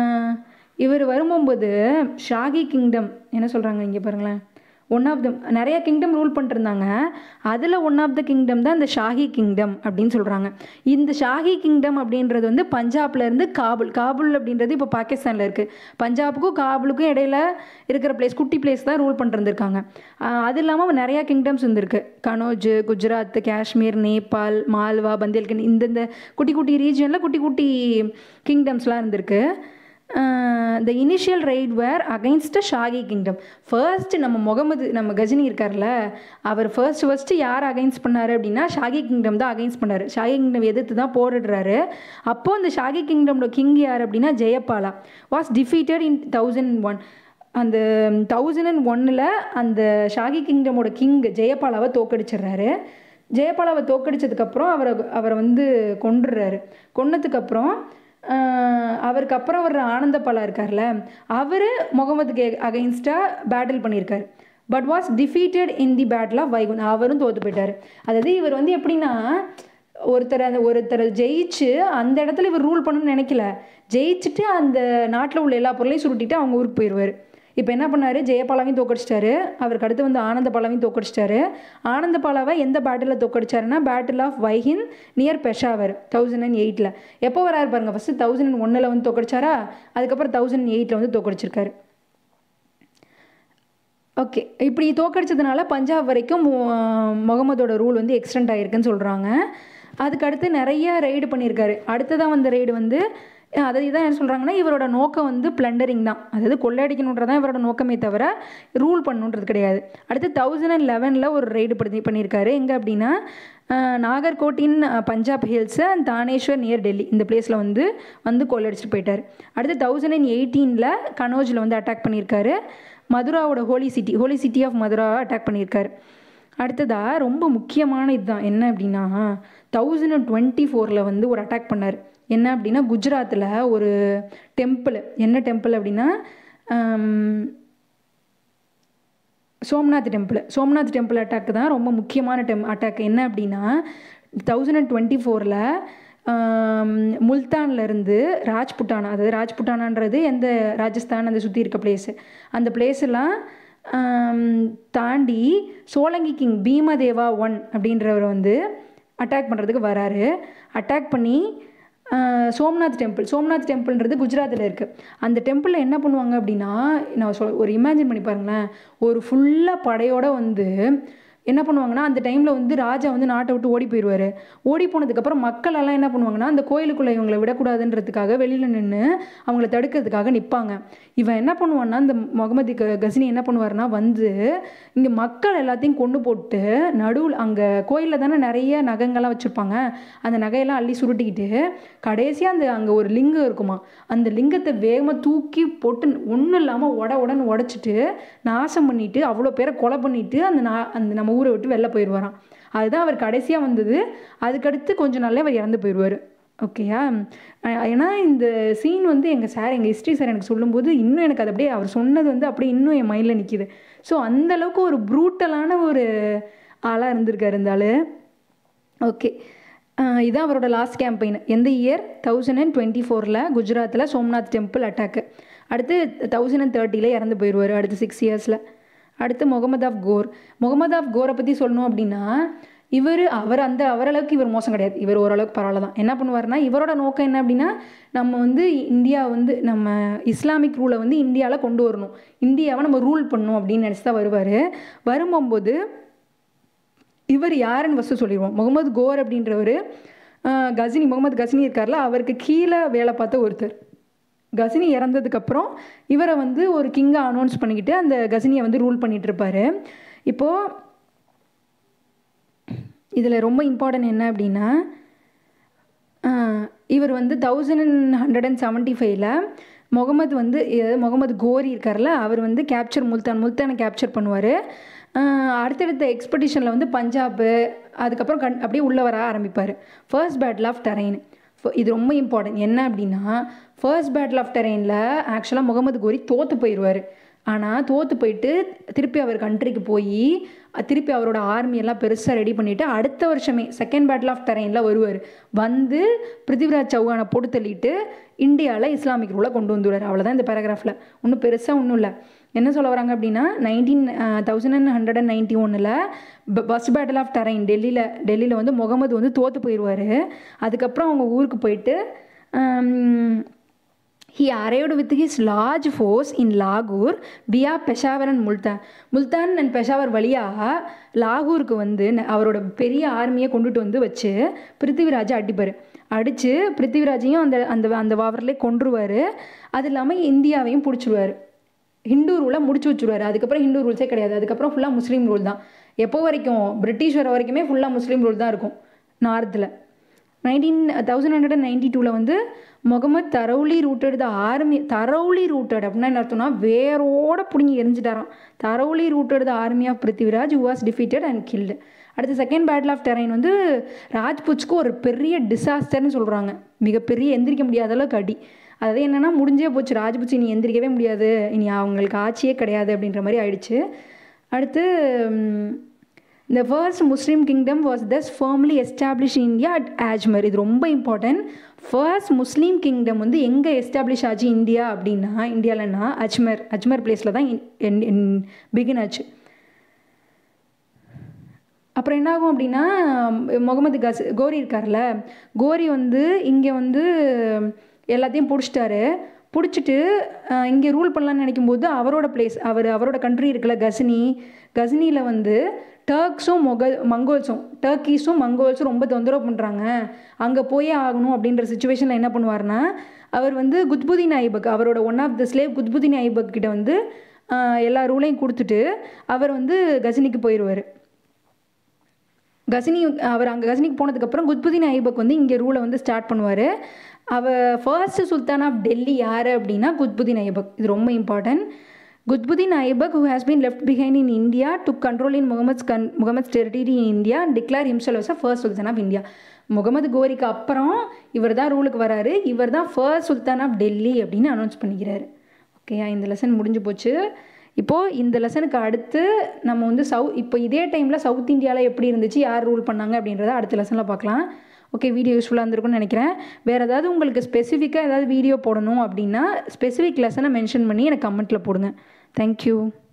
இவர் வரும்போது ஷாகி கிங்டம் என்ன சொல்கிறாங்க இங்கே பாருங்களேன் ஒன் ஆஃப் த நிறைய கிங்டம் ரூல் பண்ணிருந்தாங்க அதில் ஒன் ஆஃப் த கிங்டம் தான் இந்த ஷாஹி கிங்டம் அப்படின்னு சொல்கிறாங்க இந்த ஷாஹி கிங்டம் அப்படின்றது வந்து பஞ்சாப்ல இருந்து காபுல் காபுல் அப்படின்றது இப்போ பாகிஸ்தானில் இருக்குது பஞ்சாபுக்கும் காபுலுக்கும் இடையில இருக்கிற பிளேஸ் குட்டி பிளேஸ் தான் ரூல் பண்ணிருந்துருக்காங்க அது இல்லாமல் நிறையா கிங்டம்ஸ் இருந்திருக்கு கனோஜ் குஜராத் காஷ்மீர் நேபாள் மால்வா பந்தேல்கண்ட் இந்தந்த குட்டி குட்டி ரீஜியனில் குட்டி குட்டி கிங்டம்ஸ்லாம் இருந்திருக்கு the initial raid were against Shahi kingdom first நம்ம முகமது நம்ம கஜினி இருக்கார்ல அவர் ஃபர்ஸ்ட் ஃபர்ஸ்ட் யார் அகைன்ஸ்ட் பண்ணாரு அப்படின்னா ஷாகி கிங்டம் தான் அகைன்ஸ்ட் பண்ணாரு ஷாகி கிங்டம் எதிர்த்து தான் போரிடுறாரு அப்போ அந்த ஷாகி கிங்டமோட கிங் யார் அப்படின்னா Jayapala was defeated in thousand one அந்த தௌசண்ட் அண்ட் ஒன்னில் அந்த ஷாகி கிங்டமோட கிங் ஜெயபாலாவை தோக்கடிச்சிடுறாரு ஜெயபாலாவை தோக்கடிச்சதுக்கப்புறம் அவரை அவரை வந்து கொண்டுடுறாரு கொன்னதுக்கப்புறம் அவருக்கு அப்புறம் வர்ற ஆனந்தபாலா இருக்கார்ல அவர் முகமதுக்கு அகைன்ஸ்டாக பேட்டில் பண்ணியிருக்காரு but was defeated in the battle of Waihind அவரும் தோற்று போயிட்டார் அதாவது இவர் வந்து எப்படின்னா ஒருத்தர் அந்த ஒருத்தரை ஜெயிச்சு அந்த இடத்துல இவர் ரூல் பண்ணணும்னு நினைக்கல ஜெயிச்சுட்டு அந்த நாட்டில் உள்ள எல்லா பொருளையும் சுருட்டிட்டு அவங்க ஊருக்கு போயிடுவார் இப்போ என்ன பண்ணார் ஜெயபாலாவையும் தோக்கடிச்சிட்டாரு அவருக்கு அடுத்து வந்து ஆனந்தபாலாவையும் தோக்கடிச்சிட்டாரு ஆனந்தபாலாவை எந்த பேட்டில் தோக்கடிச்சாருன்னா battle of Waihind near Peshawar thousand and எயிட்டில் எப்போ வராரு பாருங்க ஃபஸ்ட்டு தௌசண்ட் அண்ட் ஒன்னில் வந்து தோக்கடிச்சாரா அதுக்கப்புறம் தௌசண்ட் எயிட்டில் வந்து தோக்கடிச்சிருக்காரு ஓகே இப்படி தோக்கடிச்சதுனால பஞ்சாப் வரைக்கும் மு- முகமதோட ரூல் வந்து எக்ஸ்டெண்ட் ஆகிருக்குன்னு சொல்கிறாங்க அதுக்கு அடுத்து நிறைய ரெய்டு பண்ணியிருக்காரு அடுத்ததான் வந்த ரெய்டு வந்து அஹ் அதை இதான் என்ன சொல்கிறாங்கன்னா இவரோட நோக்கம் வந்து பிளண்டரிங் தான் அதாவது கொள்ளையடிக்கணுன்றதான் இவரோட நோக்கமே தவிர ரூல் பண்ணணுன்றது கிடையாது அடுத்து தௌசண்ட் அண்ட் லெவனில் ஒரு ரெய்டு பண்ணி பண்ணியிருக்காரு எங்கே அப்படின்னா அஹ் நாகர்கோட்டின் அஹ், Punjab hills and Thaneshwar near Delhi இந்த பிளேஸில் வந்து வந்து கொள்ளையடிச்சிட்டு போயிட்டார் அடுத்து தௌசண்ட் அண்ட் எயிட்டீனில் கனோஜில் வந்து அட்டாக் பண்ணியிருக்காரு மதுராவோட holy city holy city of மதுராவை அட்டாக் பண்ணியிருக்காரு அடுத்ததா ரொம்ப முக்கியமான இதுதான் என்ன அப்படின்னா தௌசண்ட் டுவெண்ட்டி ஃபோரில் வந்து ஒரு அட்டாக் பண்ணார் என்ன அப்படின்னா குஜராத்தில் ஒரு டெம்பிள் என்ன டெம்பிள் அப்படின்னா ஆம், Somnath temple Somnath temple attack தான் ரொம்ப முக்கியமான டெம் அட்டாக் என்ன அப்படின்னா தௌசண்ட் அண்ட் டுவெண்ட்டி ஃபோரில் முல்தான்லேருந்து ராஜ்புட்டானா அதாவது ராஜ்புட்டானான்றது எந்த ராஜஸ்தான் அந்த சுற்றி இருக்க பிளேஸு அந்த பிளேஸெல்லாம் தாண்டி சோலங்கி கிங் பீமதேவா ஒன் அப்படின்றவர் வந்து அட்டாக் பண்ணுறதுக்கு வராரு அட்டாக் பண்ணி ஆஹ் சோம்நாத் டெம்பிள் சோம்நாத் டெம்பிள்ன்றது குஜராத்தில் இருக்குது அந்த டெம்பிளில் என்ன பண்ணுவாங்க அப்படின்னா நான் சொல் ஒரு இமேஜின் பண்ணி பாருங்களேன் ஒரு ஃபுல்லாக படையோட வந்து என்ன பண்ணுவாங்கன்னா அந்த டைமில் வந்து ராஜா வந்து நாட்டை விட்டு ஓடி போயிடுவார் ஓடி போனதுக்கப்புறம் மக்கள் எல்லாம் என்ன பண்ணுவாங்கன்னா அந்த கோயிலுக்குள்ளே இவங்களை விடக்கூடாதுன்றதுக்காக வெளியில் நின்று அவங்கள தடுக்கிறதுக்காக நிற்பாங்க இவன் என்ன பண்ணுவான்னா இந்த முகமது க கசினி என்ன பண்ணுவார்னா வந்து இங்கே மக்கள் எல்லாத்தையும் கொண்டு போட்டு நடுவில் அங்கே கோயிலில் தானே நிறைய நகைங்கள்லாம் வச்சுருப்பாங்க அந்த நகையெல்லாம் அள்ளி சுருட்டிக்கிட்டு கடைசியாக அந்த அங்கே ஒரு லிங்கம் இருக்குமா அந்த லிங்கத்தை வேகமாக தூக்கி போட்டு ஒன்றும் இல்லாமல் உட உடன்னு உடச்சிட்டு நாசம் பண்ணிட்டு அவ்வளோ பேரை கொலை பண்ணிட்டு அந்த நா அந்த நம்ம ஊரை விட்டு வெளில போயிடுவாராம் அதுதான் அவர் கடைசியாக வந்தது அதுக்கடுத்து கொஞ்ச நாள்ல அவர் இறந்து போயிடுவார் ஓகேயா அஹ் ஏன்னா இந்த சீன் வந்து எங்கள் சார் எங்கள் ஹிஸ்ட்ரி சார் எனக்கு சொல்லும்போது இன்னும் எனக்கு அது அப்படியே அவர் சொன்னது வந்து அப்படியே இன்னும் என் மைண்டில் நிற்கிது ஸோ அந்த அளவுக்கு ஒரு ப்ரூட்டலான ஒரு ஆளாக இருந்திருக்காரு இந்த ஆளு ஓகே இதான் அவரோட லாஸ்ட் கேம்பெயின் எந்த இயர் தௌசண்ட் அண்ட் டுவெண்ட்டி ஃபோரில் குஜராத்தில் சோம்நாத் டெம்பிள் அட்டாக்கு அடுத்து தௌசண்ட் அண்ட் தேர்ட்டியில் இறந்து போயிடுவார் அடுத்து சிக்ஸ் இயர்ஸில் அடுத்து முகமது ஆஃப் கோர் முகமது ஆஃப் கோரை பற்றி சொல்லணும் அப்படின்னா இவர் அவர் அந்த அவரளவுக்கு இவர் மோசம் கிடையாது இவர் ஓரளவுக்கு பரவாயில்ல தான் என்ன பண்ணுவார்னா இவரோட நோக்கம் என்ன அப்படின்னா நம்ம வந்து இந்தியா வந்து நம்ம இஸ்லாமிக் ரூலை வந்து இந்தியாவில் கொண்டு வரணும் இந்தியாவை நம்ம ரூல் பண்ணணும் அப்படின்னு நினச்சி தான் வருவார் வரும்போது இவர் யாருன்னு ஃபஸ்ட்டு சொல்லிடுவோம் முகமது கோர் அப்படின்றவர் கசினி முகமது கசினி இருக்கார்ல அவருக்கு கீழே வேலை பார்த்த ஒருத்தர் கசினி இறந்ததுக்கப்புறம் இவரை வந்து ஒரு கிங்கை அனௌன்ஸ் பண்ணிக்கிட்டு அந்த கசினியை வந்து ரூல் பண்ணிட்டு இருப்பாரு இப்போது இதில் ரொம்ப இம்பார்ட்டன்ட் என்ன அப்படின்னா ஆஹ் இவர் வந்து thousand and hundred and seventy ஃபைவ்ல முகமது வந்து அஹ் முகமது கோரி இருக்கார்ல அவர் வந்து கேப்சர் முல்தான் முல்தானை கேப்சர் பண்ணுவார் அடுத்தடுத்த எக்ஸ்பெடிஷனில் வந்து பஞ்சாபு அதுக்கப்புறம் கண் அப்படியே உள்ளே வர ஆரம்பிப்பார் ஃபர்ஸ்ட் பேட்டில் ஆஃப் டெரைன் இது ரொம்ப இம்பார்ட்டன்ட் என்ன அப்படின்னா ஃபர்ஸ்ட் பேட்டில் ஆஃப் டெரெயினில் ஆக்சுவலாக முகமது கோரி தோற்று போயிடுவார் ஆனால் தோற்று போயிட்டு திருப்பி அவர் கண்ட்ரிக்கு போய் திருப்பி அவரோட ஆர்மி எல்லாம் பெருசாக ரெடி பண்ணிவிட்டு அடுத்த வருஷமே செகண்ட் பேட்டில் ஆஃப் டெரெயினில் வருவார் வந்து பிருத்திவிராஜ் சௌகானை போட்டு தள்ளிட்டு இந்தியாவில் இஸ்லாமிக் ரூலை கொண்டு வந்துடுவார் அவ்வளோதான் இந்த பேராகிராஃபில் ஒன்றும் பெருசாக ஒன்றும் இல்லை என்ன சொல்ல வராங்க அப்படின்னா nineteen thousand and hundred and ninety ஒன்னில் பஸ் பேட்டில் ஆஃப் டெரைன் டெல்லியில் டெல்லியில் வந்து முகமது வந்து தோற்று போயிடுவார் அதுக்கப்புறம் அவங்க ஊருக்கு போயிட்டு he arrived with his large force in லாகூர் via Peshawar and Multan Multan and Peshawar வழியாக லாகூருக்கு வந்து ந- அவரோட பெரிய ஆர்மியை கொண்டுட்டு வந்து வச்சு பிருத்திவிராஜை அடிப்பார் அடித்து பிருத்திவிராஜையும் அந்த அந்த அந்த வாவரிலே கொன்றுவார் அது இல்லாமல் இந்தியாவையும் பிடிச்சிருவார் ஹிந்து ரூலை முடிச்சு வச்சுருவாரு அதுக்கப்புறம் ஹிந்து ரூல்ஸே கிடையாது அதுக்கப்புறம் ஃபுல்லாக முஸ்லீம் ரூல் தான் எப்போ வரைக்கும் பிரிட்டிஷ் வர வரைக்குமே ஃபுல்லாக முஸ்லீம் ரூல் தான் இருக்கும் நார்த்தில் nineteen thousand hundred and ninety டூவில் வந்து Muhammad thoroughly routed the army thoroughly routed அப்படின்னா என்ன அர்த்தம்னா வேரோட பிடுங்கி எரிஞ்சிட்டாராம் thoroughly routed the army of Prithviraj was defeated and killed அடுத்து செகண்ட் பேட்டில் ஆஃப் டெரைன் வந்து ராஜ்புட்ஸ்க்கு ஒரு பெரிய டிசாஸ்டர்னு சொல்கிறாங்க மிகப்பெரிய எந்திரிக்க முடியாத அளவுக்கு அடி அதாவது என்னென்னா முடிஞ்சே போச்சு ராஜ்புட்ஸ் இனி எந்திரிக்கவே முடியாது இனி அவங்களுக்கு ஆட்சியே கிடையாது அப்படின்ற மாதிரி ஆயிடுச்சு அடுத்து ம், இந்த first Muslim kingdom was thus firmly establish India at Ajmer இது ரொம்ப இம்பார்ட்டன்ட் ஃபர்ஸ்ட் முஸ்லீம் கிங்டம் வந்து எங்கே எஸ்டாப்ளிஷ் ஆச்சு இந்தியா அப்படின்னா இந்தியாவிலனா அஜ்மர் அஜ்மர் பிளேஸில் தான் பிகின் ஆச்சு அப்புறம் என்ன ஆகும் அப்படின்னா முகமது கஸ் கோரி இருக்கார்ல கோரி வந்து இங்கே வந்து எல்லாத்தையும் பிடிச்சிட்டாரு பிடிச்சிட்டு இங்கே ரூல் பண்ணலான்னு நினைக்கும் போது அவரோட பிளேஸ் அவர் அவரோட கண்ட்ரி இருக்குல்ல கசினி கசினியில் வந்து டர்க்ஸும் மொகல் மங்கோல்ஸும் டர்க்கீஸும் மங்கோல்ஸும் ரொம்ப தொந்தரவு பண்ணுறாங்க அங்கே போயே ஆகணும் அப்படின்ற சுச்சுவேஷனில் என்ன பண்ணுவார்னா அவர் வந்து குத்புதீன் ஐபக் அவரோட one of the slave Qutbuddin Aibak கிட்ட வந்து எல்லா ரூலையும் கொடுத்துட்டு அவர் வந்து கசினிக்கு போயிடுவார் கசினி அவர் அங்கே கசினிக்கு போனதுக்கப்புறம் குத்புதீன் ஐபக் வந்து இங்கே ரூலை வந்து ஸ்டார்ட் பண்ணுவார் அவர் ஃபர்ஸ்ட் சுல்தான் ஆஃப் டெல்லி யார் அப்படின்னா குத்புதீன் ஐபக் இது ரொம்ப important Qutbuddin Aibak who has been left behind in India to control in Muhammad கன் Muhammad territory in India declare himself was first sultan of India Muhammad கோரிக்கு அப்புறம் இவர் தான் ரூலுக்கு வராரு இவர் தான் ஃபர்ஸ்ட் சுல்தான் ஆஃப் டெல்லி அப்படின்னு அனௌன்ஸ் பண்ணிக்கிறாரு ஓகேயா இந்த லெசன் முடிஞ்சு போச்சு இப்போது இந்த லெசனுக்கு அடுத்து நம்ம வந்து சவு இப்போ இதே டைமில் சவுத் இந்தியாவில் எப்படி இருந்துச்சு யார் ரூல் பண்ணாங்க அப்படின்றத அடுத்த லெசனில் பார்க்கலாம் ஓகே வீடியோ யூஸ்ஃபுல்லாக இருந்திருக்கும்னு நினைக்கிறேன் வேறு ஏதாவது உங்களுக்கு ஸ்பெசிஃபிக்காக ஏதாவது வீடியோ போடணும் அப்படின்னா ஸ்பெசிஃபிக் லெசனை மென்ஷன் பண்ணி எனக்கு கமெண்ட்டில் போடுங்க தேங்க்யூ